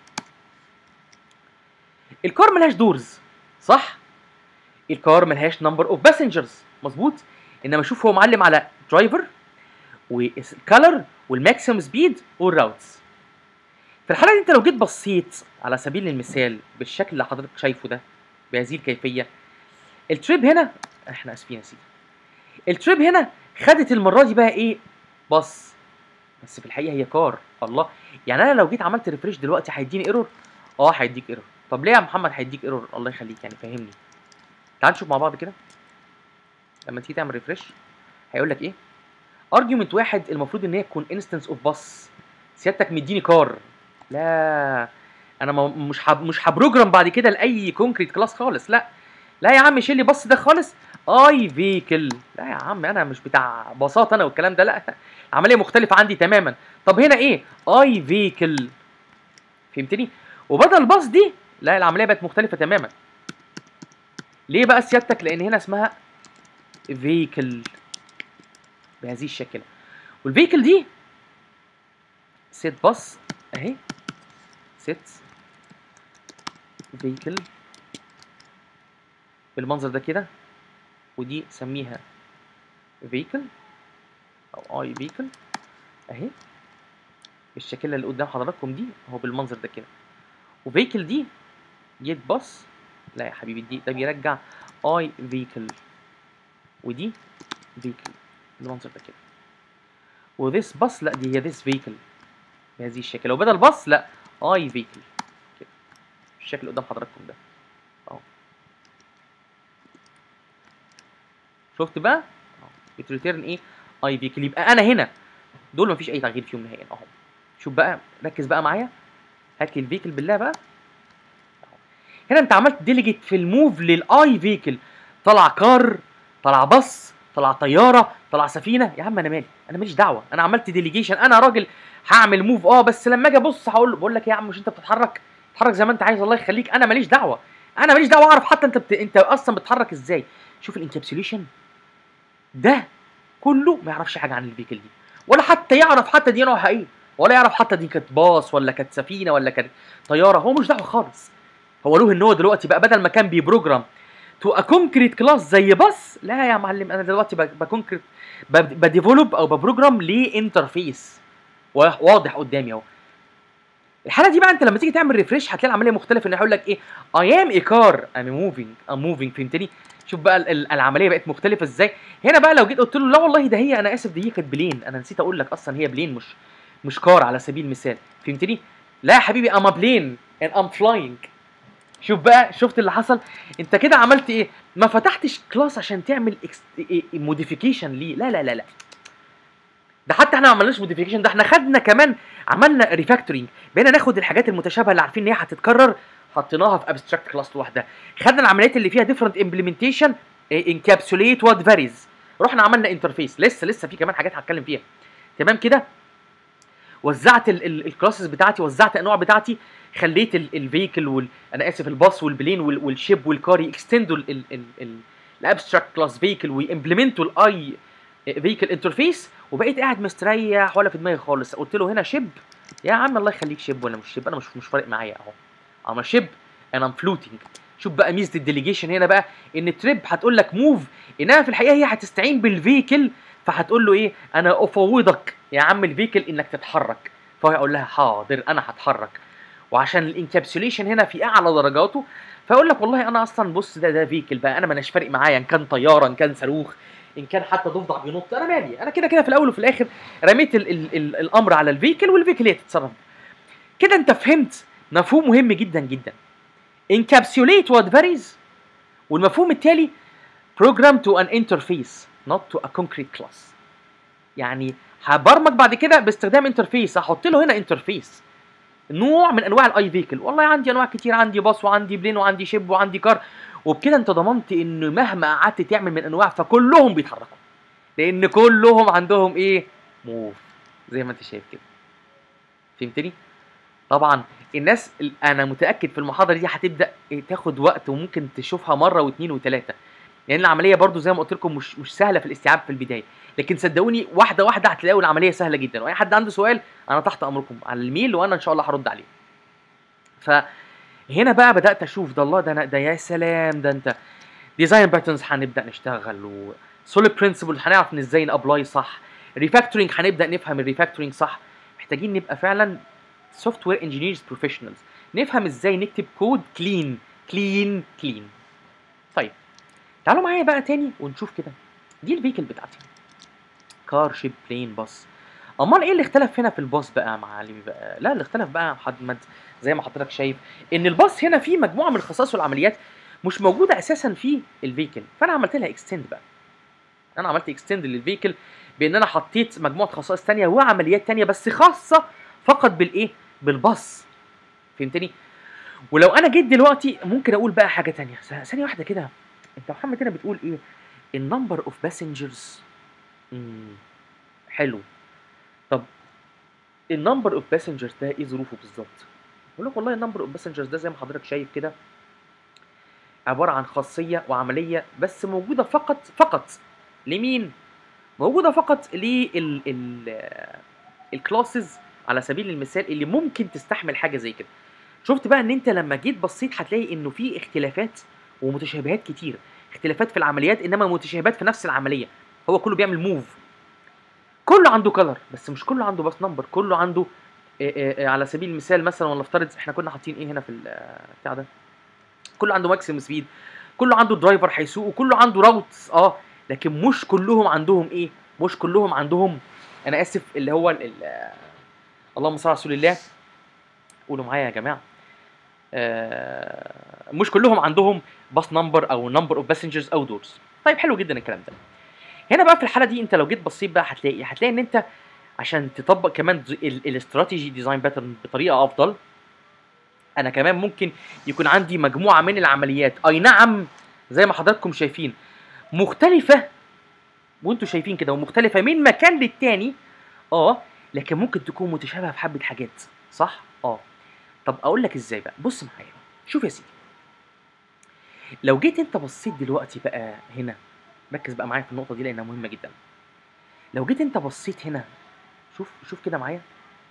الكار ملهاش دورز صح الكار ملهاش نمبر اوف باسنجرز مظبوط انما شوف هو معلم على درايفر والكالر والماكسيمم سبيد والراوتس في الحاله دي انت لو جيت بصيت على سبيل المثال بالشكل اللي حضرتك شايفه ده بهذه الكيفيه التريب هنا احنا اسفين يا سيدي التريب هنا خدت المره دي بقى ايه بص بس في الحقيقه هي كار الله يعني انا لو جيت عملت ريفريش دلوقتي هيديني ايرور اه هيديك ايرور طب ليه يا محمد هيديك ايرور الله يخليك يعني فهمني تعال نشوف مع بعض كده لما تيجي تعمل ريفريش هيقول لك ايه ارجيومنت واحد المفروض ان هي تكون انستنس اوف باص سيادتك مديني كار لا انا ما- مش هب... مش هبروجرام بعد كده لاي كونكريت كلاس خالص لا لا يا عم شيل لي بص ده خالص اي فيكل لا يا عم انا مش بتاع باصات انا والكلام ده لا عمليه مختلفه عندي تماما طب هنا ايه اي فيكل فهمتني وبدل باص دي لا العمليه بقت مختلفه تماما ليه بقى سيادتك لان هنا اسمها فيكل بهذه الشكل والفيكل دي سيت باص اهي سيت فيكل بالمنظر ده كده ودي سميها فيكل او اي فيكل اهي بالشكل اللي قدام حضراتكم دي اهو بالمنظر ده كده وفيكل دي جيت باص لا يا حبيبي دي ده بيرجع اي فيكل ودي فيكل بالمنظر ده كده وذيس باص لا دي هي ذيس فيكل بهذه الشكل وبدل باص لا اي فيكل كده الشكل اللي قدام حضراتكم ده اهو شفت بقى اهو بتريتيرن ايه اي فيكل يبقى انا هنا دول مفيش اي تغيير فيهم نهائيا اهو شوف بقى ركز بقى معايا هات لي الفيكل بالله بقى أهو. هنا انت عملت ديليجيت في الموف للاي فيكل طلع كار طلع باص طلع طياره طلع سفينه يا عم انا مالي انا ماليش دعوه انا عملت ديليجيشن انا راجل هعمل موف اه بس لما اجي ابص هقول له بقول لك إيه يا عم مش انت بتتحرك اتحرك زي ما انت عايز الله يخليك انا ماليش دعوه انا ماليش دعوه اعرف حتى انت بت... انت اصلا بتتحرك ازاي شوف الانكابسوليشن ده كله ما يعرفش حاجه عن الفيكل دي ولا حتى يعرف حتى دي نوعها ايه ولا يعرف حتى دي كانت باص ولا كانت سفينه ولا كانت طياره هو مش دعوه خالص هو له ان هو دلوقتي بقى بدل ما كان بيبروجرام تو ا كونكريت كلاس زي باص لا يا معلم انا دلوقتي ب- بكونكريت ب- بديفلوب او ببروجرام لانترفيس واضح قدامي اهو الحاله دي بقى انت لما تيجي تعمل ريفريش هتلاقي العمليه مختلفه ان هيقول لك ايه اي ام اي كار ام موفينج ام موفينج فهمتني شوف بقى ال- ال- العمليه بقت مختلفه ازاي هنا بقى لو جيت قلت له لا والله ده هي انا اسف دي هي كانت بلين انا نسيت اقول لك اصلا هي بلين مش مش كار على سبيل المثال فهمتني لا يا حبيبي ام بلين and ام فلاينج شوف بقى شفت اللي حصل انت كده عملت ايه ما فتحتش كلاس عشان تعمل موديفيكيشن ليه لا لا لا لا ده حتى احنا ما عملناش موديفيكيشن ده احنا خدنا كمان عملنا ريفاكتورنج بقينا ناخد الحاجات المتشابهه اللي عارفين ان هي هتتكرر حطيناها في ابستراكت كلاس لوحدها خدنا العمليات اللي فيها ديفرنت امبلمنتيشن انكابسوليت وات فاريز رحنا عملنا انترفيس لسه لسه في كمان حاجات هتكلم فيها تمام كده وزعت الكلاسز بتاعتي وزعت الانواع بتاعتي خليت الفيكل وال انا اسف الباص والبلين وال- والشيب والكار يكستندوا الابستراكت كلاس فيكل ويمبلمنتوا الاي فيكل انترفيس وبقيت قاعد مستريح ولا في دماغي خالص قلت له هنا شيب يا عم الله يخليك شيب ولا مش شيب انا مش مش فارق معايا اهو اما شيب انا ام فلوتنج شوف بقى ميزه الديليجيشن هنا بقى ان التريب هتقول لك موف انها في الحقيقه هي هتستعين بالفيكل فهتقول له ايه انا افوضك يا عم الفيكل انك تتحرك فهو يقول لها حاضر انا هتحرك وعشان الانكابسوليشن هنا في اعلى درجاته فيقول لك والله انا اصلا بص ده ده فيكل بقى انا ماناش فارق معايا ان كان طياره ان كان صاروخ ان كان حتى ضفدع بينط انا مالي انا كده كده في الاول وفي الاخر رميت ال ال ال الامر على الفيكل والفيكل هي تتصرف كده انت فهمت مفهوم مهم جدا جدا encapsulate what varies والمفهوم التالي program to an interface not to a concrete class يعني هبرمج بعد كده باستخدام انترفيس هحط له هنا انترفيس نوع من انواع الاي فيكل والله عندي انواع كتير عندي باص وعندي بلين وعندي شيب وعندي كار وبكده انت ضمنت ان مهما قعدت تعمل من انواع فكلهم بيتحركوا لان كلهم عندهم ايه موف زي ما انت شايف كده فهمتني طبعا الناس ال- انا متاكد في المحاضره دي هتبدا إيه تاخد وقت وممكن تشوفها مره واثنين وثلاثه لان العمليه برضو زي ما قلت لكم مش مش سهله في الاستيعاب في البدايه لكن صدقوني واحده واحده هتلاقوا العمليه سهله جدا واي حد عنده سؤال انا تحت امركم على الميل وانا ان شاء الله هرد عليه فهنا بقى بدات اشوف ده الله ده أنا ده يا سلام ده انت ديزاين باترنز هنبدا نشتغل و سوليد برنسبل هنعرف ان ازاي نابلاي صح ريفاكتورنج هنبدا نفهم الريفاكتورنج صح محتاجين نبقى فعلا سوفت وير انجينيرز بروفيشنالز نفهم ازاي نكتب كود كلين كلين كلين طيب تعالوا معايا بقى تاني ونشوف كده دي الفيكل بتاعتي كار شيب بلين باص امال ايه اللي اختلف هنا في الباص بقى يا معلمي بقى لا اللي اختلف بقى يا محمد زي ما حضرتك شايف ان الباص هنا فيه مجموعه من الخصائص والعمليات مش موجوده اساسا في الفيكل فانا عملت لها اكستند بقى انا عملت اكستند للفيكل بان انا حطيت مجموعه خصائص تانية وعمليات تانية بس خاصه فقط بالايه بالباص فهمتني ولو انا جيت دلوقتي ممكن اقول بقى حاجه تانية ث- ثانيه واحده كده انت محمد هنا بتقول ايه النمبر اوف باسنجرز حلو طب النمبر اوف باسنجرز ده ايه ظروفه بالظبط بقول لك والله النمبر اوف باسنجرز ده زي ما حضرتك شايف كده عباره عن خاصيه وعمليه بس موجوده فقط فقط لمين موجوده فقط لل ال الكلاسز على سبيل المثال اللي ممكن تستحمل حاجه زي كده شفت بقى ان انت لما جيت بصيت هتلاقي انه في اختلافات ومتشابهات كتير اختلافات في العمليات انما متشابهات في نفس العمليه هو كله بيعمل موف كله عنده كلر بس مش كله عنده باس نمبر كله عنده آه، آه، آه، على سبيل المثال مثلا ولا افترض احنا كنا حاطين ايه هنا في البتاع ده كله عنده ماكسيمم سبيد كله عنده درايفر هيسوق وكله عنده راوتس اه لكن مش كلهم عندهم ايه مش كلهم عندهم انا اسف اللي هو ال- ال- آه، اللهم صل على رسول الله قولوا معايا يا جماعه آه، مش كلهم عندهم باص نمبر او نمبر اوف باسنجرز او دورز طيب حلو جدا الكلام ده هنا بقى في الحاله دي انت لو جيت بصيت بقى هتلاقي هتلاقي ان انت عشان تطبق كمان الاستراتيجي ديزاين باترن بطريقه افضل انا كمان ممكن يكون عندي مجموعه من العمليات اي نعم زي ما حضراتكم شايفين مختلفه وانتوا شايفين كده ومختلفه من مكان للتاني اه لكن ممكن تكون متشابهه في حبه حاجات صح اه طب اقول لك ازاي بقى بص معايا شوف يا سيدي لو جيت انت بصيت دلوقتي بقى هنا ركز بقى معايا في النقطه دي لانها مهمه جدا لو جيت انت بصيت هنا شوف شوف كده معايا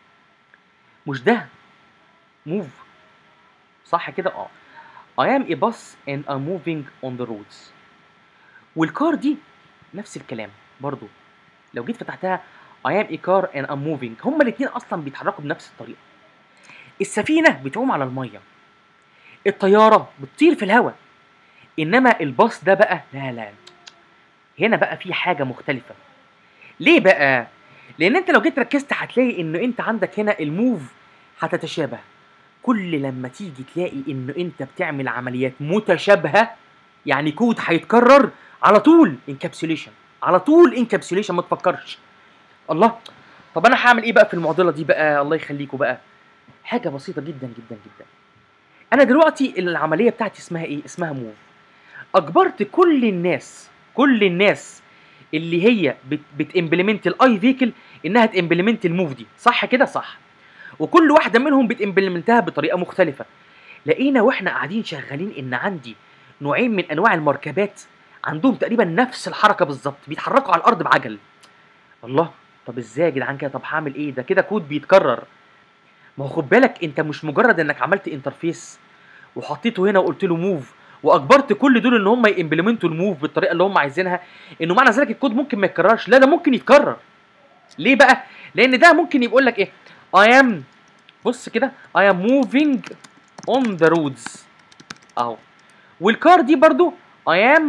مش ده موف صح كده اه I am a bus and I'm moving on the roads والكار دي نفس الكلام برضو لو جيت فتحتها I am a car and I'm moving هما الاتنين اصلا بيتحركوا بنفس الطريقه السفينه بتعوم على الميه الطياره بتطير في الهواء انما الباص ده بقى لا لا هنا بقى في حاجه مختلفه ليه بقى لان انت لو جيت ركزت هتلاقي انه انت عندك هنا الموف هتتشابه كل لما تيجي تلاقي انه انت بتعمل عمليات متشابهه يعني كود هيتكرر على طول انكابسوليشن على طول انكابسوليشن ما تفكرش الله طب انا هعمل ايه بقى في المعضله دي بقى الله يخليكم بقى حاجه بسيطه جدا جدا جدا انا دلوقتي العمليه بتاعتي اسمها ايه اسمها موف اجبرت كل الناس كل الناس اللي هي بت بتمبلمنت الاي فيكل انها تمبلمنت الموف دي صح كده صح وكل واحده منهم بتمبلمنتها بطريقه مختلفه لقينا واحنا قاعدين شغالين ان عندي نوعين من انواع المركبات عندهم تقريبا نفس الحركه بالظبط بيتحركوا على الارض بعجل الله طب ازاي يا جدعان كده طب هعمل ايه ده كده كود بيتكرر ما هو خد بالك انت مش مجرد انك عملت انترفيس وحطيته هنا وقلت له موف واجبرت كل دول ان هم يمبلمنتوا الموف بالطريقه اللي هم عايزينها انه معنى ذلك الكود ممكن ما يتكررش لا ده ممكن يتكرر ليه بقى لان ده ممكن يقول لك ايه I am بص كده I am moving on the roads اهو والكار دي برضو I am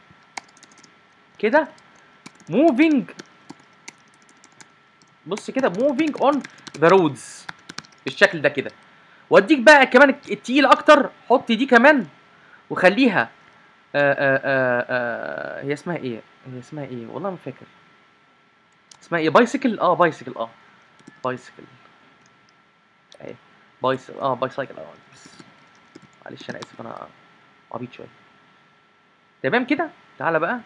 كده moving بص كده moving on the roads بالشكل ده كده واديك بقى كمان التقيل اكتر حط دي كمان وخليها آآ آآ آآ هي اسمها ايه هي اسمها ايه والله ما فاكر اسمها ايه بايسيكل اه بايسيكل اه بايسيكل ايه بايسيكل اه بايسيكل اه بس معلش انا اسف انا عبيط شويه تمام كده تعالى بقى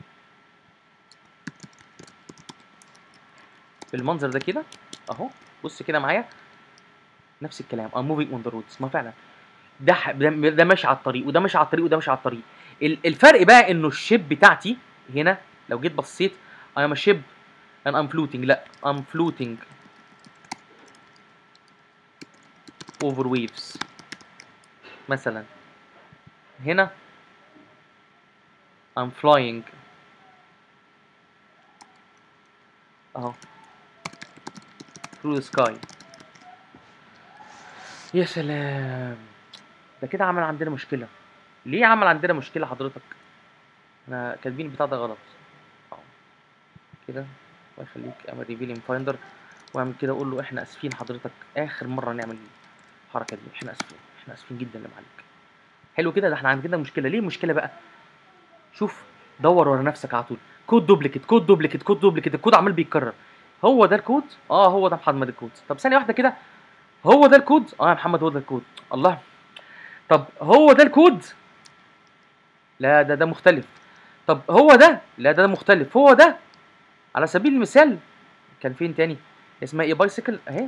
بالمنظر ده كده اهو بص كده معايا نفس الكلام اه موفينج اون ذا رودز ما فعلا ده ح- ده ده ماشي على الطريق وده ماشي على الطريق وده ماشي على الطريق ال- الفرق بقى انه الشيب بتاعتي هنا لو جيت بصيت I am a ship and I'm floating لا I'm floating over waves مثلا هنا I'm flying اهو through the sky يا سلام ده كده عمل عندنا مشكلة ليه عمل عندنا مشكلة حضرتك احنا كاتبين البتاع ده غلط اهو كده الله يخليك اعمل ريفيلينج فايندر واعمل كده اقول له احنا اسفين حضرتك اخر مرة نعمل الحركة دي احنا اسفين احنا اسفين جدا اللي معاك حلو كده ده احنا عندنا مشكلة ليه المشكلة بقى شوف دور ورا نفسك على طول كود دوبليكيت كود دوبليكيت كود دوبليكيت الكود عمال بيتكرر هو ده الكود اه هو ده محمد الكود طب ثانيه واحده كده هو ده الكود اه يا محمد هو ده الكود الله طب هو ده الكود لا ده ده مختلف طب هو ده لا ده, ده مختلف هو ده على سبيل المثال كان فين تاني اسمها ايه بايسيكل اهي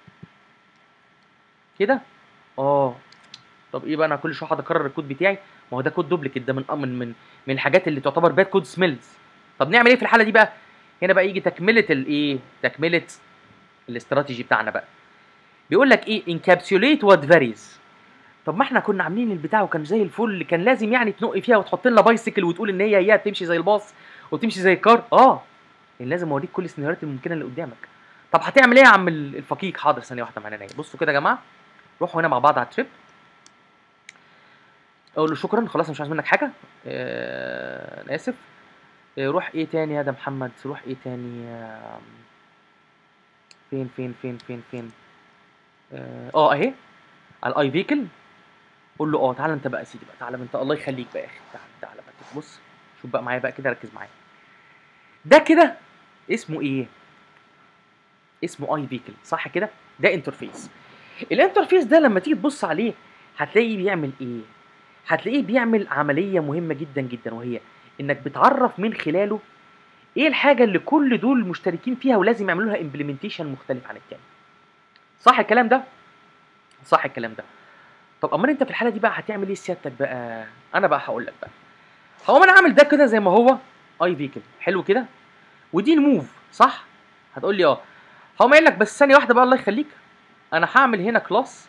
كده اه طب ايه بقى انا كل شويه هقعد اكرر الكود بتاعي ما هو ده كود دوبليكيت ده من من من من الحاجات اللي تعتبر باد كود سميلز طب نعمل ايه في الحاله دي بقى هنا بقى يجي تكمله الايه تكمله الاستراتيجي بتاعنا بقى بيقول لك ايه انكابسوليت وات فاريز طب ما احنا كنا عاملين البتاع وكان زي الفل كان لازم يعني تنقي فيها وتحط لنا بايسيكل وتقول ان هي هي تمشي زي الباص وتمشي زي الكار اه يعني لازم اوريك كل السيناريوهات الممكنه اللي قدامك طب هتعمل ايه يا عم الفقيق حاضر ثانيه واحده معانا نايم بصوا كده يا جماعه روحوا هنا مع بعض على التريب اقول له شكرا خلاص أنا مش عايز منك حاجه آه، انا اسف آه، روح ايه تاني يا ده محمد روح ايه تاني آم، فين فين فين فين فين اه آه، اهي على الاي فيكل قول له اه تعالى انت بقى يا سيدي بقى تعالى انت الله يخليك بقى يا اخي تعالى تعالى بقى كده بص شوف بقى معايا بقى كده ركز معايا ده كده اسمه ايه اسمه اي فيكل صح كده ده انترفيس الانترفيس ده لما تيجي تبص عليه هتلاقيه بيعمل ايه هتلاقيه بيعمل عمليه مهمه جدا جدا وهي انك بتعرف من خلاله ايه الحاجه اللي كل دول مشتركين فيها ولازم يعملوا لها امبلمنتيشن مختلف عن التاني صح الكلام ده صح الكلام ده طب امال انت في الحاله دي بقى هتعمل ايه سيادتك بقى انا بقى هقول لك بقى هقوم انا عامل ده كده زي ما هو اي فيكل حلو كده ودي الموف صح هتقول لي اه هقوم قايل لك بس ثانيه واحده بقى الله يخليك انا هعمل هنا كلاس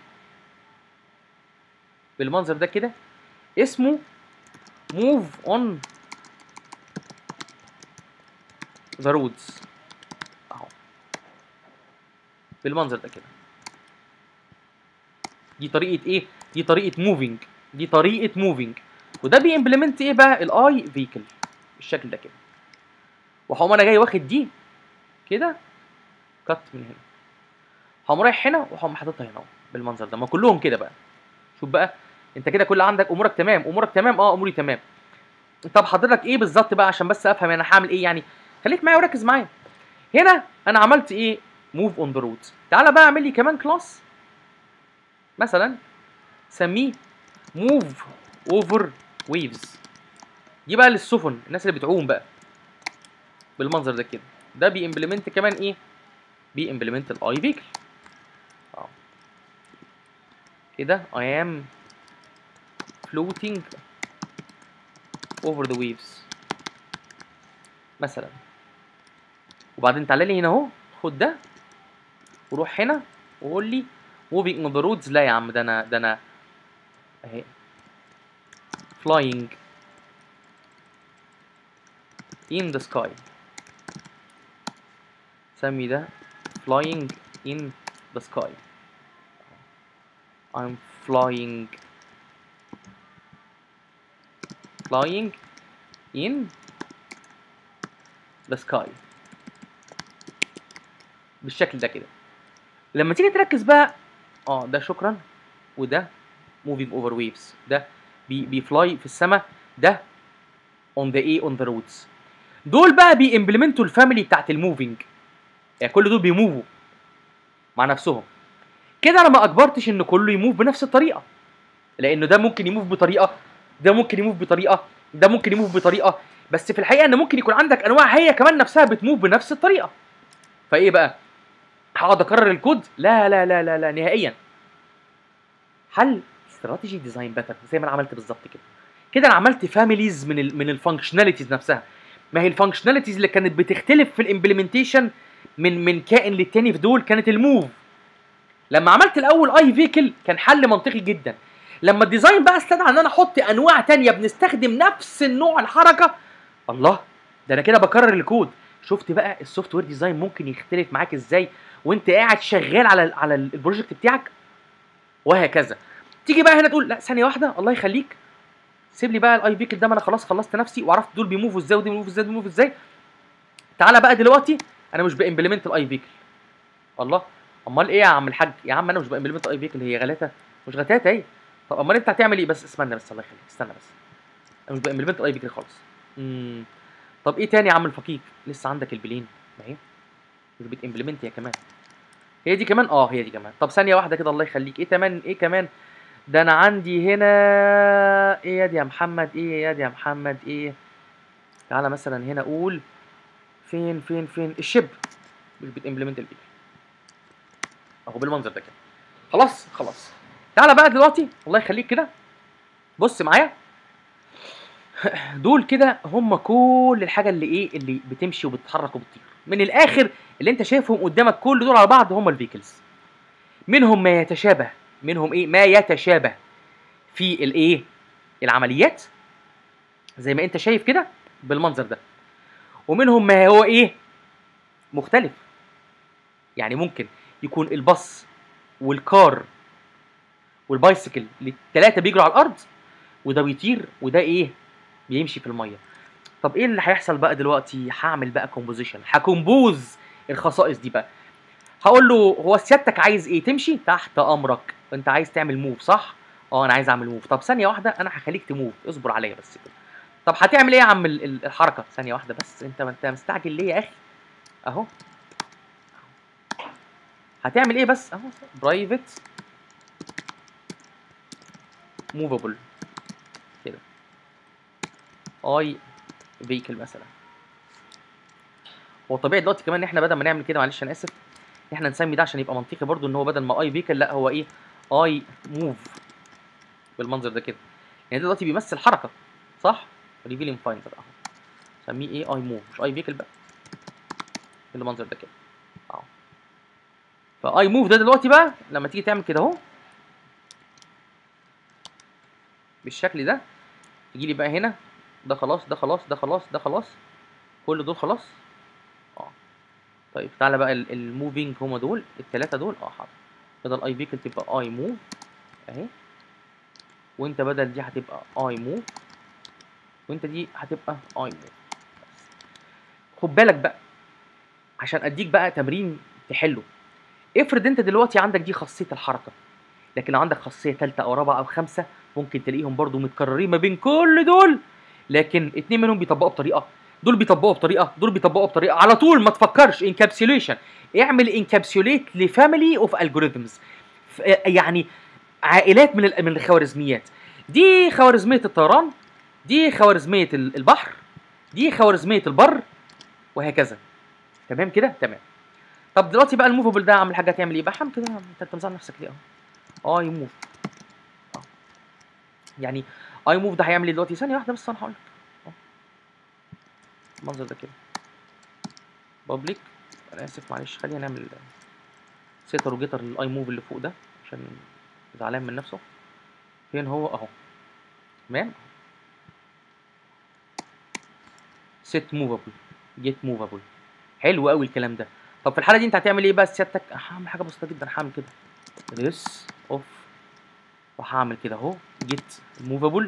بالمنظر ده كده اسمه موف اون ذا رودز اهو بالمنظر ده كده دي طريقه ايه دي طريقه موفينج دي طريقه موفينج وده بيمبلمنت ايه بقى الاي فيكل بالشكل ده كده وهقوم انا جاي واخد دي كده كت من هنا هقوم رايح هنا وهقوم حاططها هنا اهو بالمنظر ده ما كلهم كده بقى شوف بقى انت كده كل عندك امورك تمام امورك تمام اه اموري تمام طب حضرتك ايه بالظبط بقى عشان بس افهم انا هعمل ايه يعني خليك معايا وركز معايا هنا انا عملت ايه موف اون ذا رود تعالى بقى اعمل لي كمان كلاس مثلا سميه موف اوفر ويفز دي بقى للسفن الناس اللي بتعوم بقى بالمنظر ده كده ده بيمبلمنت كمان ايه بيمبلمنت الاي فيكل اه كده I am floating over the waves مثلا وبعدين تعالى لي هنا اهو خد ده وروح هنا وقول لي moving on the roads لا يا عم ده انا ده انا اهي flying in the sky سمي ده flying in the sky I'm flying flying in the sky بالشكل ده كده لما تيجي تركز بقى اه ده شكرا وده moving over waves ده بي بيفلاي في السماء ده on the ايه on the roads دول بقى بيمبلمنتوا الفاميلي بتاعت الموفينج يعني كل دول بيموفوا مع نفسهم كده انا ما اجبرتش ان كله يموف بنفس الطريقه لانه ده ممكن يموف بطريقه ده ممكن يموف بطريقه ده ممكن يموف بطريقه بس في الحقيقه ان ممكن يكون عندك انواع هي كمان نفسها بتموف بنفس الطريقه فايه بقى هقعد اكرر الكود لا لا لا لا لا نهائيا حل استراتيجي ديزاين باترن زي ما انا عملت بالظبط كده كده انا عملت فاميليز من ال من الفانكشناليتيز نفسها ما هي الفانكشناليتيز اللي كانت بتختلف في الامبلمنتيشن من من كائن للتاني في دول كانت الموف لما عملت الاول اي فيكل كان حل منطقي جدا لما الديزاين بقى استدعى ان انا احط انواع تانية بنستخدم نفس النوع الحركه الله ده انا كده بكرر الكود شفت بقى السوفت وير ديزاين ممكن يختلف معاك ازاي وانت قاعد شغال على على البروجكت بتاعك وهكذا تيجي بقى هنا تقول لا ثانيه واحده الله يخليك سيب لي بقى الاي فيكل ده ما انا خلاص خلصت نفسي وعرفت دول بيموفوا ازاي ودي بيموفوا ازاي ودي بيموفوا ازاي تعالى بقى دلوقتي انا مش بامبلمنت الاي فيكل الله امال ايه يا عم الحاج يا عم انا مش بامبلمنت الاي فيكل هي غلاتة مش غتاتة اهي طب امال انت هتعمل ايه بس استنى بس الله يخليك استنى بس انا مش بامبلمنت الاي فيكل خالص امم طب ايه تاني يا عم الفقيق لسه عندك البلين ما هي مش بتامبلمنت هي كمان هي دي كمان اه هي دي كمان طب ثانيه واحده كده الله يخليك ايه كمان ايه كمان ده انا عندي هنا ايه يا دي يا محمد ايه يا دي يا محمد ايه تعالى مثلا هنا اقول فين فين فين الشب مش بتمبلمنت الفيكل اهو بالمنظر ده كده خلاص خلاص تعالى بقى دلوقتي الله يخليك كده بص معايا دول كده هم كل الحاجه اللي ايه اللي بتمشي وبتتحرك وبتطير من الاخر اللي انت شايفهم قدامك كل دول على بعض هم الفيكلز منهم ما يتشابه منهم ايه ما يتشابه في الايه العمليات زي ما انت شايف كده بالمنظر ده ومنهم ما هو ايه مختلف يعني ممكن يكون الباص والكار والبايسكل الثلاثه بيجروا على الارض وده بيطير وده ايه بيمشي في الميه طب ايه اللي هيحصل بقى دلوقتي هعمل بقى كومبوزيشن هكومبوز الخصائص دي بقى هقول له هو سيادتك عايز ايه تمشي تحت امرك انت عايز تعمل موف صح اه انا عايز اعمل موف طب ثانيه واحده انا هخليك تموف اصبر عليا بس كده طب هتعمل ايه يا عم ال- ال- الحركه ثانيه واحده بس انت ما انت مستعجل ليه يا اخي اهو هتعمل ايه بس اهو برايفت موفابل كده اي فيكل مثلا هو طبيعي دلوقتي كمان ان احنا بدل ما نعمل كده معلش انا اسف ان احنا نسمي ده عشان يبقى منطقي برضو ان هو بدل ما اي فيكل لا هو ايه اي موف بالمنظر ده كده يعني ده دلوقتي بيمثل حركه صح ريفيلينج فايندر اهو سميه ايه اي موف مش اي فيكل بقى بالمنظر ده كده اهو فاي موف ده دلوقتي بقى لما تيجي تعمل كده اهو بالشكل ده يجي لي بقى هنا ده خلاص ده خلاص ده خلاص ده خلاص كل دول خلاص اه طيب تعالى بقى الموفينج هما دول الثلاثه دول اه حاضر بدل اي فيكل تبقى اي موف اهي وانت بدل دي هتبقى اي موف وانت دي هتبقى اي موف خد بالك بقى عشان اديك بقى تمرين تحله افرض انت دلوقتي عندك دي خاصيه الحركه لكن لو عندك خاصيه ثالثه او رابعه او خمسه ممكن تلاقيهم برضو متكررين ما بين كل دول لكن اتنين منهم بيطبقوا بطريقه دول بيطبقوا بطريقه دول بيطبقوا بطريقه على طول ما تفكرش انكابسوليشن اعمل انكابسوليت لفاميلي اوف الجوريثمز يعني عائلات من ال- من الخوارزميات دي خوارزميه الطيران دي خوارزميه ال- البحر دي خوارزميه البر وهكذا تمام كده تمام طب دلوقتي بقى الموفبل ده عامل حاجه هتعمل ايه بقى حم كده انت انت مزعل نفسك ليه اهو اه يموف اه يعني اي موف ده هيعمل ايه دلوقتي ثانيه واحده بس انا هقول لك أهو. المنظر ده كده بابليك انا اسف معلش خلينا نعمل سيتر وجيتر للاي موف اللي فوق ده عشان زعلان من نفسه فين هو اهو تمام set موفابل جيت موفابل حلو قوي الكلام ده طب في الحاله دي انت هتعمل ايه بقى سيادتك هعمل حاجه بسيطه جدا هعمل كده this اوف وهعمل كده اهو جيت موفابل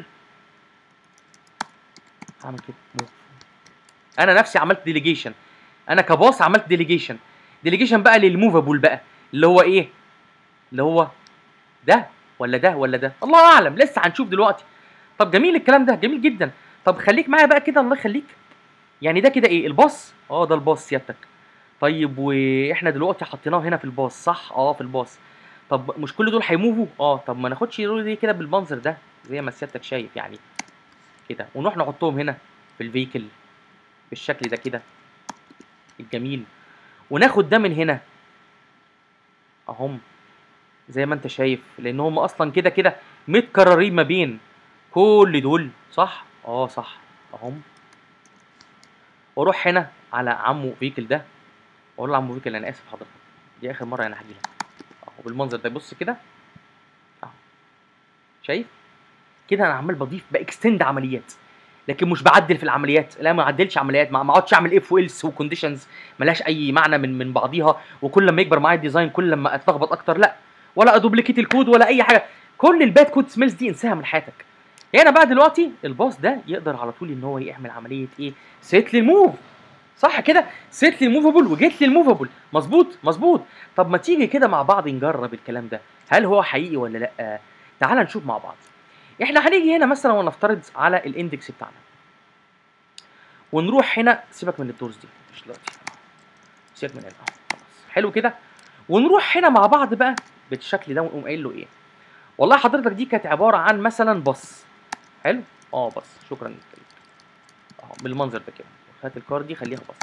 هعمل كده move. انا نفسي عملت ديليجيشن انا كباص عملت ديليجيشن ديليجيشن بقى للموفابل بقى اللي هو ايه اللي هو ده ولا ده ولا ده الله اعلم لسه هنشوف دلوقتي طب جميل الكلام ده جميل جدا طب خليك معايا بقى كده الله يخليك يعني ده كده ايه الباص اه ده الباص سيادتك طيب واحنا دلوقتي حطيناه هنا في الباص صح اه في الباص طب مش كل دول هيموفوا اه طب ما ناخدش دول دي كده بالمنظر ده زي ما سيادتك شايف يعني كده ونروح نحطهم هنا في الفيكل بالشكل ده كده الجميل وناخد ده من هنا اهم زي ما انت شايف لان هم اصلا كده كده متكررين ما بين كل دول صح اه صح اهم واروح هنا على عمو فيكل ده واقول له عمو فيكل انا اسف حضرتك دي اخر مره انا هجي لك اهو بالمنظر ده بص كده اهو شايف كده انا عمال بضيف باكستند عمليات لكن مش بعدل في العمليات لا ما اعدلش عمليات ما ما اقعدش اعمل اف ويلس وكونديشنز ملهاش اي معنى من من بعضيها وكل ما يكبر معايا الديزاين كل ما اتلخبط اكتر لا ولا ادوبليكيت الكود ولا اي حاجه كل الباد كود سميلز دي انساها من حياتك هنا بقى دلوقتي الباص ده يقدر على طول ان هو يعمل عمليه ايه سيت للموف صح كده سيت للموفابل وجيت للموفابل مظبوط مظبوط طب ما تيجي كده مع بعض نجرب الكلام ده هل هو حقيقي ولا لا تعال نشوف مع بعض احنا هنيجي هنا مثلا ونفترض على الاندكس بتاعنا ونروح هنا سيبك من الدورز دي مش دلوقتي سيبك من هنا أهو، خلاص حلو كده ونروح هنا مع بعض بقى بالشكل ده ونقوم قايل له ايه والله حضرتك دي كانت عباره عن مثلا بص حلو اه بص شكرا لك اهو بالمنظر ده كده هات الكار دي خليها بص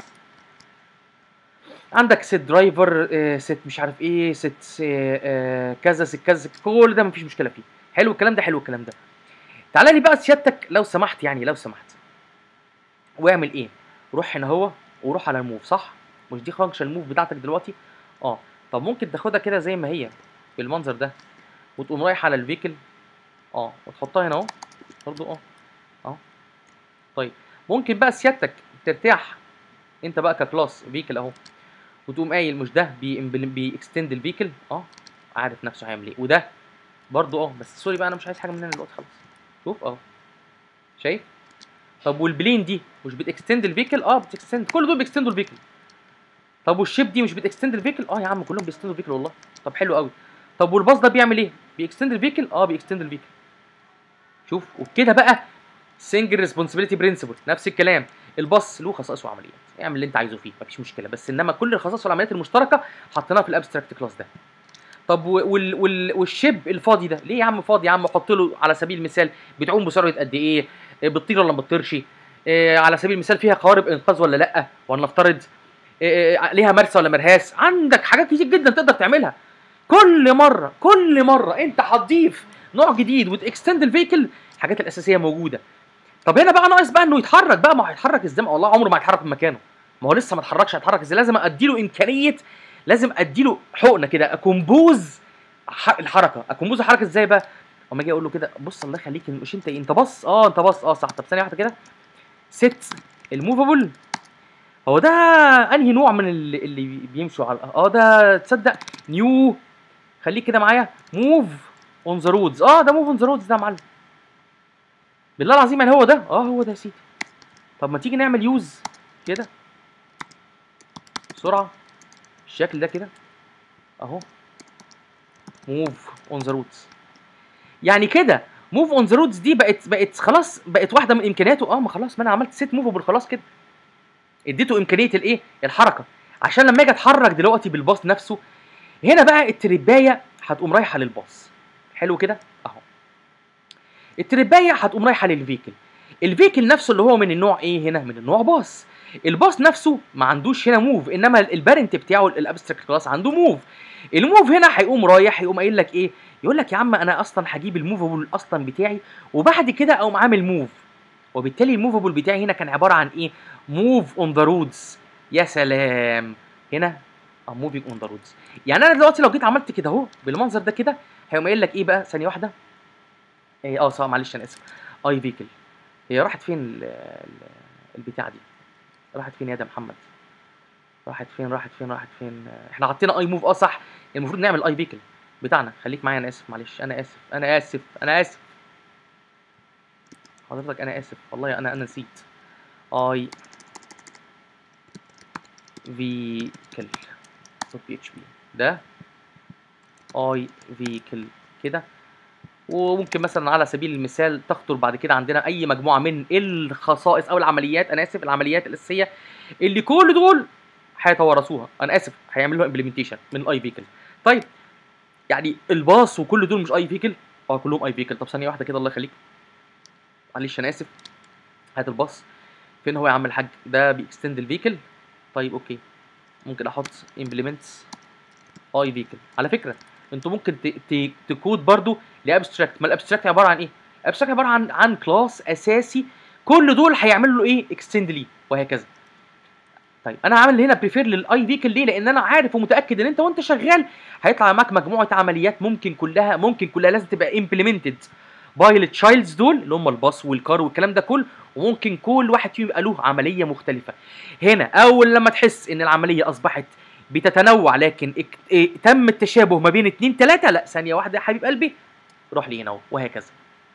عندك ست درايفر آه، ست مش عارف ايه ست آه، آه، كذا ست كذا كل ده مفيش مشكله فيه حلو الكلام ده حلو الكلام ده تعالى لي بقى سيادتك لو سمحت يعني لو سمحت واعمل ايه روح هنا هو وروح على الموف صح مش دي فانكشن الموف بتاعتك دلوقتي اه طب ممكن تاخدها كده زي ما هي بالمنظر ده وتقوم رايح على الفيكل اه وتحطها هنا اهو برضو اه اه طيب ممكن بقى سيادتك ترتاح انت بقى ككلاس فيكل اهو وتقوم قايل مش ده بيكستند الفيكل اه عارف نفسه هيعمل ايه وده برضو اه بس سوري بقى انا مش عايز حاجه مننا دلوقتي خلاص شوف اه شايف طب والبلين دي مش بتكستند الفيكل اه بتكستند كل دول بيكستندوا الفيكل طب والشيب دي مش بتكستند الفيكل اه يا عم كلهم بيكستندوا الفيكل والله طب حلو قوي طب والباص ده بيعمل ايه بيكستند الفيكل اه بيكستند الفيكل شوف وبكده بقى سنجل ريسبونسبيلتي برنسبل نفس الكلام الباص له خصائص وعمليات اعمل اللي انت عايزه فيه مفيش مشكله بس انما كل الخصائص والعمليات المشتركه حطيناها في الابستراكت كلاس ده طب و- وال وال والشيب الفاضي ده ليه يا عم فاضي يا عم حط له على سبيل المثال بتعوم بسرعه قد ايه إيه، بتطير ولا ما بتطيرش إيه، على سبيل المثال فيها قوارب انقاذ ولا لا ولنفترض إيه، إيه، ليها مرسى ولا مرهاس عندك حاجات كتير جدا تقدر تعملها كل مره كل مره انت هتضيف نوع جديد وتكستند الفيكل الحاجات الاساسيه موجوده طب هنا بقى ناقص بقى انه يتحرك بقى ما هو هيتحرك ازاي ما والله عمره ما هيتحرك من مكانه ما هو لسه ما اتحركش هيتحرك ازاي لازم اديله امكانيه لازم اديله حقنه كده اكمبوز ح- الحركه اكمبوز الحركه ازاي بقى اما اجي اقول له كده بص الله يخليك مش انت انت بص اه انت بص اه صح طب ثانيه واحده كده ست الموفابل هو ده انهي نوع من اللي, اللي بيمشوا على اه ده تصدق نيو خليك كده معايا موف اون ذا رودز اه ده موف اون ذا رودز ده يا معلم بالله العظيم يعني هو ده اه هو ده يا سيدي طب ما تيجي نعمل يوز كده بسرعه الشكل ده كده اهو موف اون ذا رودز يعني كده موف اون ذا رودز دي بقت بقت خلاص بقت واحده من امكانياته اه ما خلاص ما انا عملت سيت موفبل خلاص كده اديته امكانيه الايه الحركه عشان لما اجي اتحرك دلوقتي بالباص نفسه هنا بقى التربايه هتقوم رايحه للباص حلو كده اهو التربايه هتقوم رايحه للفيكل الفيكل نفسه اللي هو من النوع ايه هنا من النوع باص الباص نفسه ما عندوش هنا موف انما البارنت بتاعه الابستراكت كلاس عنده موف الموف هنا هيقوم رايح هيقوم قايل لك ايه يقول لك يا عم انا اصلا هجيب الموفبل اصلا بتاعي وبعد كده اقوم عامل موف وبالتالي الموفبل بتاعي هنا كان عباره عن ايه موف اون ذا رودز يا سلام هنا ام موفينج اون ذا رودز يعني انا دلوقتي لو جيت عملت كده اهو بالمنظر ده كده هيقوم قايل لك ايه بقى ثانيه واحده إيه، اه صح معلش انا اسف اي فيكل هي راحت فين ال- ال- البتاع دي راحت فين يا ده محمد راحت فين راحت فين راحت فين آه، احنا حطينا اي موف اه صح المفروض نعمل اي فيكل بتاعنا خليك معايا انا اسف معلش انا اسف انا اسف انا اسف حضرتك انا اسف والله انا انا نسيت اي فيكل دوت بي اتش بي ده اي فيكل كده وممكن مثلا على سبيل المثال تخطر بعد كده عندنا اي مجموعه من الخصائص او العمليات انا اسف العمليات الاساسيه اللي كل دول هيتوارثوها انا اسف هيعملوا امبلمنتيشن من الاي فيكل طيب يعني الباص وكل دول مش اي فيكل اه كلهم اي فيكل طب ثانيه واحده كده الله يخليك معلش انا اسف هات الباص فين هو يا عم الحاج ده بيكستند الفيكل طيب اوكي ممكن احط امبلمنتس اي فيكل على فكره انتوا ممكن ت- ت- تكود برضو لابستراكت ما الابستراكت عباره عن ايه الابستراكت عباره عن عن كلاس اساسي كل دول هيعملوا له ايه اكستند ليه وهكذا طيب انا عامل هنا بريفير للاي فيكل ليه لان انا عارف ومتاكد ان انت وانت شغال هيطلع معاك مجموعه عمليات ممكن كلها ممكن كلها لازم تبقى امبلمنتد باي التشايلدز دول اللي هم الباص والكار والكلام ده كله وممكن كل واحد فيهم يبقى له عمليه مختلفه هنا اول لما تحس ان العمليه اصبحت بتتنوع لكن اك... إيه تم التشابه ما بين اتنين تلاته لا ثانيه واحده يا حبيب قلبي روح لي هنا اهو وهكذا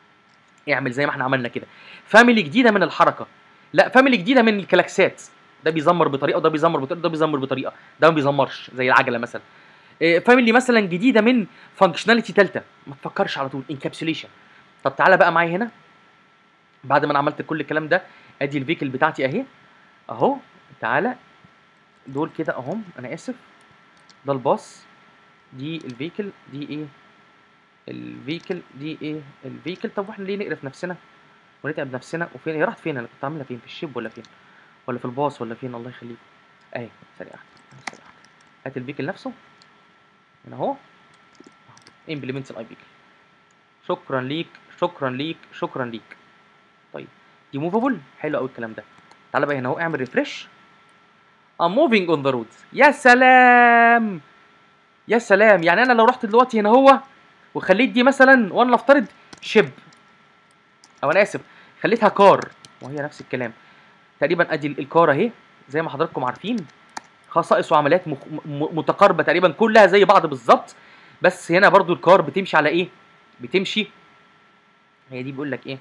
اعمل زي ما احنا عملنا كده فاميلي جديده من الحركه لا فاميلي جديده من الكلاكسات ده بيزمر بطريقه وده بيزمر بطريقه وده بيزمر بطريقه ده ما بيزمرش زي العجله مثلا إيه، فاميلي مثلا جديده من فانكشناليتي ثالثه ما تفكرش على طول انكابسوليشن طب تعالى بقى معايا هنا بعد ما انا عملت كل الكلام ده ادي الفيكل بتاعتي اهي اهو تعالى دول كده اهم انا اسف ده الباص دي الفيكل دي ايه الفيكل دي ايه الفيكل طب واحنا ليه نقرف نفسنا ونتعب نفسنا وفين هي راحت فين انا كنت عاملها فين في الشيب ولا فين ولا في الباص ولا فين الله يخليك اهي ثانيه واحده ثانيه واحده هات الفيكل نفسه هنا اهو امبلمنتس الاي فيكل شكرا ليك شكرا ليك شكرا ليك طيب دي موفابل حلو قوي الكلام ده تعالى بقى هنا اهو اعمل ريفرش I'm moving on the road يا سلام يا سلام يعني انا لو رحت دلوقتي هنا هو وخليت دي مثلا وانا نفترض شيب او انا اسف خليتها كار وهي نفس الكلام تقريبا ادي الكار اهي زي ما حضراتكم عارفين خصائص وعمليات مخ... م... متقاربه تقريبا كلها زي بعض بالظبط بس هنا برضو الكار بتمشي على ايه بتمشي هي دي بيقول لك ايه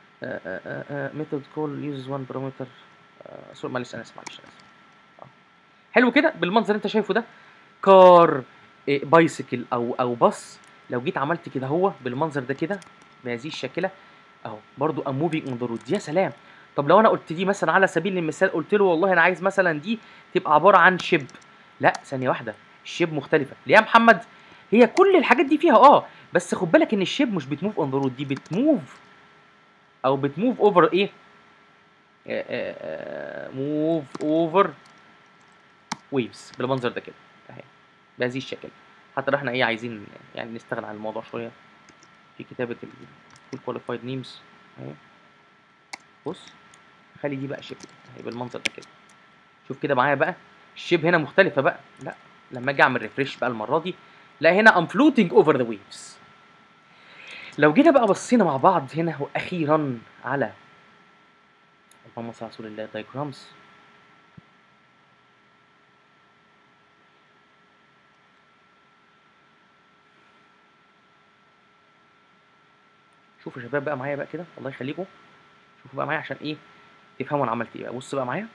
ميثود كول يوز وان بارامتر سوري معلش انا اسف معلش انا اسف آه. حلو كده بالمنظر اللي انت شايفه ده كار إيه، بايسكل او او باص لو جيت عملت كده هو بالمنظر ده كده بهذه الشكله اهو برضو ام موفينج اون ذا رود يا سلام طب لو انا قلت دي مثلا على سبيل المثال قلت له والله انا عايز مثلا دي تبقى عباره عن شيب لا ثانيه واحده الشيب مختلفه ليه يا محمد هي كل الحاجات دي فيها اه بس خد بالك ان الشيب مش بتموف اون ذا رود دي بتموف او بتموف اوفر ايه موف اوفر ويفز بالمنظر ده كده اهي بهذه الشكل حتى لو احنا ايه عايزين يعني نستغنى عن الموضوع شويه في كتابه الكواليفايد نيمز اهي بص خلي دي بقى شيب اهي بالمنظر ده كده شوف كده معايا بقى الشيب هنا مختلفه بقى لا لما اجي اعمل ريفريش بقى المره دي لا هنا ام فلوتنج اوفر ذا ويفز لو جينا بقى بصينا مع بعض هنا واخيرا على اللهم صل على رسول الله دايجرامز شوفوا يا شباب بقى معايا بقى كده الله يخليكم شوفوا بقى معايا عشان ايه تفهموا انا عملت ايه بقى بص بقى معايا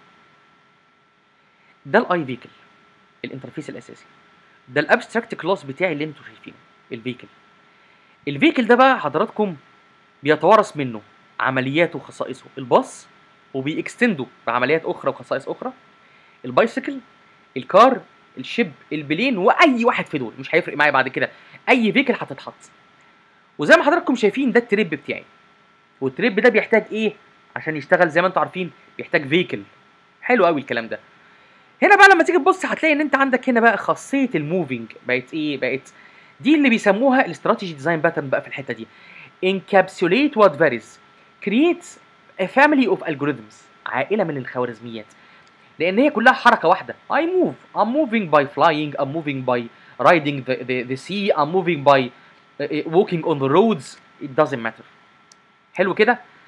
ده الاي فيكل الانترفيس الاساسي ده الابستراكت كلاس بتاعي اللي انتوا شايفينه الفيكل الفيكل ده بقى حضراتكم بيتوارث منه عملياته وخصائصه الباص وبيكستندوا بعمليات اخرى وخصائص اخرى البايسكل الكار الشيب البلين واي واحد في دول مش هيفرق معايا بعد كده اي فيكل هتتحط وزي ما حضراتكم شايفين ده التريب بتاعي والتريب ده بيحتاج ايه عشان يشتغل زي ما انتم عارفين بيحتاج فيكل حلو قوي الكلام ده هنا بقى لما تيجي تبص هتلاقي ان انت عندك هنا بقى خاصيه الموفينج بقت ايه بقت دي اللي بيسموها الاستراتيجي ديزاين باترن بقى في الحته دي encapsulate what varies create a family of algorithms عائله من الخوارزميات لان هي كلها حركه واحده I move I'm moving by flying I'm moving by riding the, the, the sea I'm moving by uh, uh, walking on the roads it doesn't matter حلو كده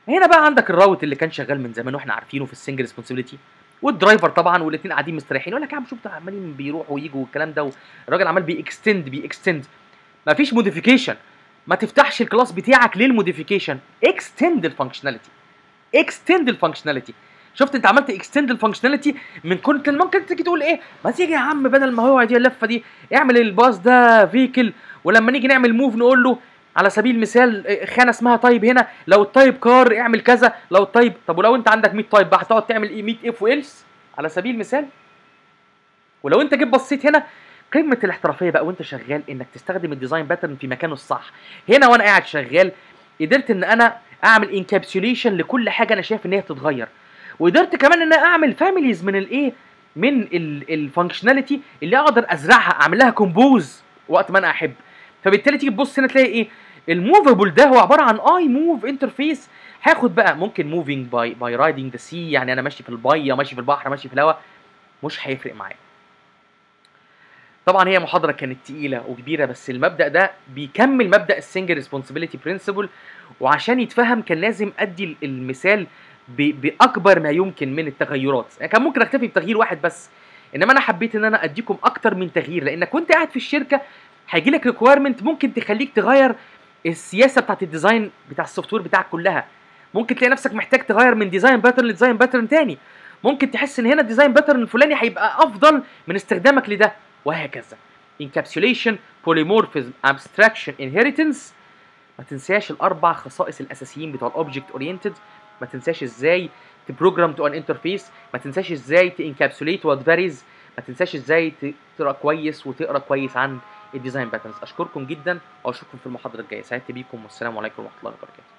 هنا بقى عندك الراوت اللي كان شغال من زمان واحنا عارفينه في السنجل ريسبونسبيلتي والدرايفر طبعا والاثنين قاعدين مستريحين يقول لك يا عم شوف ده عمالين بيروحوا ويجوا والكلام ده الراجل عمال بيكستند بيكستند مفيش موديفيكيشن ما تفتحش الكلاس بتاعك للموديفيكيشن اكستند الفانكشناليتي اكستند الفانكشناليتي شفت انت عملت اكستند الفانكشناليتي من كنت ممكن تيجي تقول ايه ما تيجي يا عم بدل ما هو دي اللفه دي اعمل الباص ده فيكل ولما نيجي نعمل موف نقول له على سبيل المثال اه، خانه اسمها تايب هنا لو التايب كار اعمل كذا لو التايب طب ولو انت عندك 100 تايب بقى هتقعد تعمل ايه 100 اف ويلس على سبيل المثال ولو انت جيت بصيت هنا قمه الاحترافيه بقى وانت شغال انك تستخدم الديزاين باترن في مكانه الصح هنا وانا قاعد شغال قدرت ان انا اعمل انكابسوليشن لكل حاجه انا شايف ان هي تتغير وقدرت كمان ان انا اعمل فاميليز من الايه من الفانكشناليتي اللي اقدر ازرعها اعمل لها كومبوز وقت ما انا احب فبالتالي تيجي تبص هنا تلاقي ايه الموفابل ده هو عباره عن اي موف انترفيس هاخد بقى ممكن موفينج باي باي رايدنج ذا سي يعني انا ماشي في الميه ماشي في البحر ماشي في الهواء مش هيفرق معايا طبعا هي محاضره كانت تقيله وكبيره بس المبدا ده بيكمل مبدا السنجل ريسبونسبيلتي برنسبل وعشان يتفهم كان لازم ادي المثال ب- باكبر ما يمكن من التغيرات يعني كان ممكن اكتفي بتغيير واحد بس انما انا حبيت ان انا اديكم اكتر من تغيير لانك وانت قاعد في الشركه هيجي لك ريكويرمنت ممكن تخليك تغير السياسه بتاعت الديزاين بتاع السوفت وير بتاعك كلها ممكن تلاقي نفسك محتاج تغير من ديزاين باترن لديزاين باترن تاني ممكن تحس ان هنا الديزاين باترن الفلاني هيبقى افضل من استخدامك لده وهكذا encapsulation polymorphism abstraction inheritance ما تنساش الاربع خصائص الاساسيين بتوع الاوبجكت اورينتد ما تنساش ازاي تبروجرام تو ان انترفيس ما تنساش ازاي تانكابسوليت وات فاريز ما تنساش ازاي تقرا كويس وتقرا كويس عن الديزاين باترنز اشكركم جدا واشوفكم في المحاضره الجايه سعدت بيكم والسلام عليكم ورحمه الله وبركاته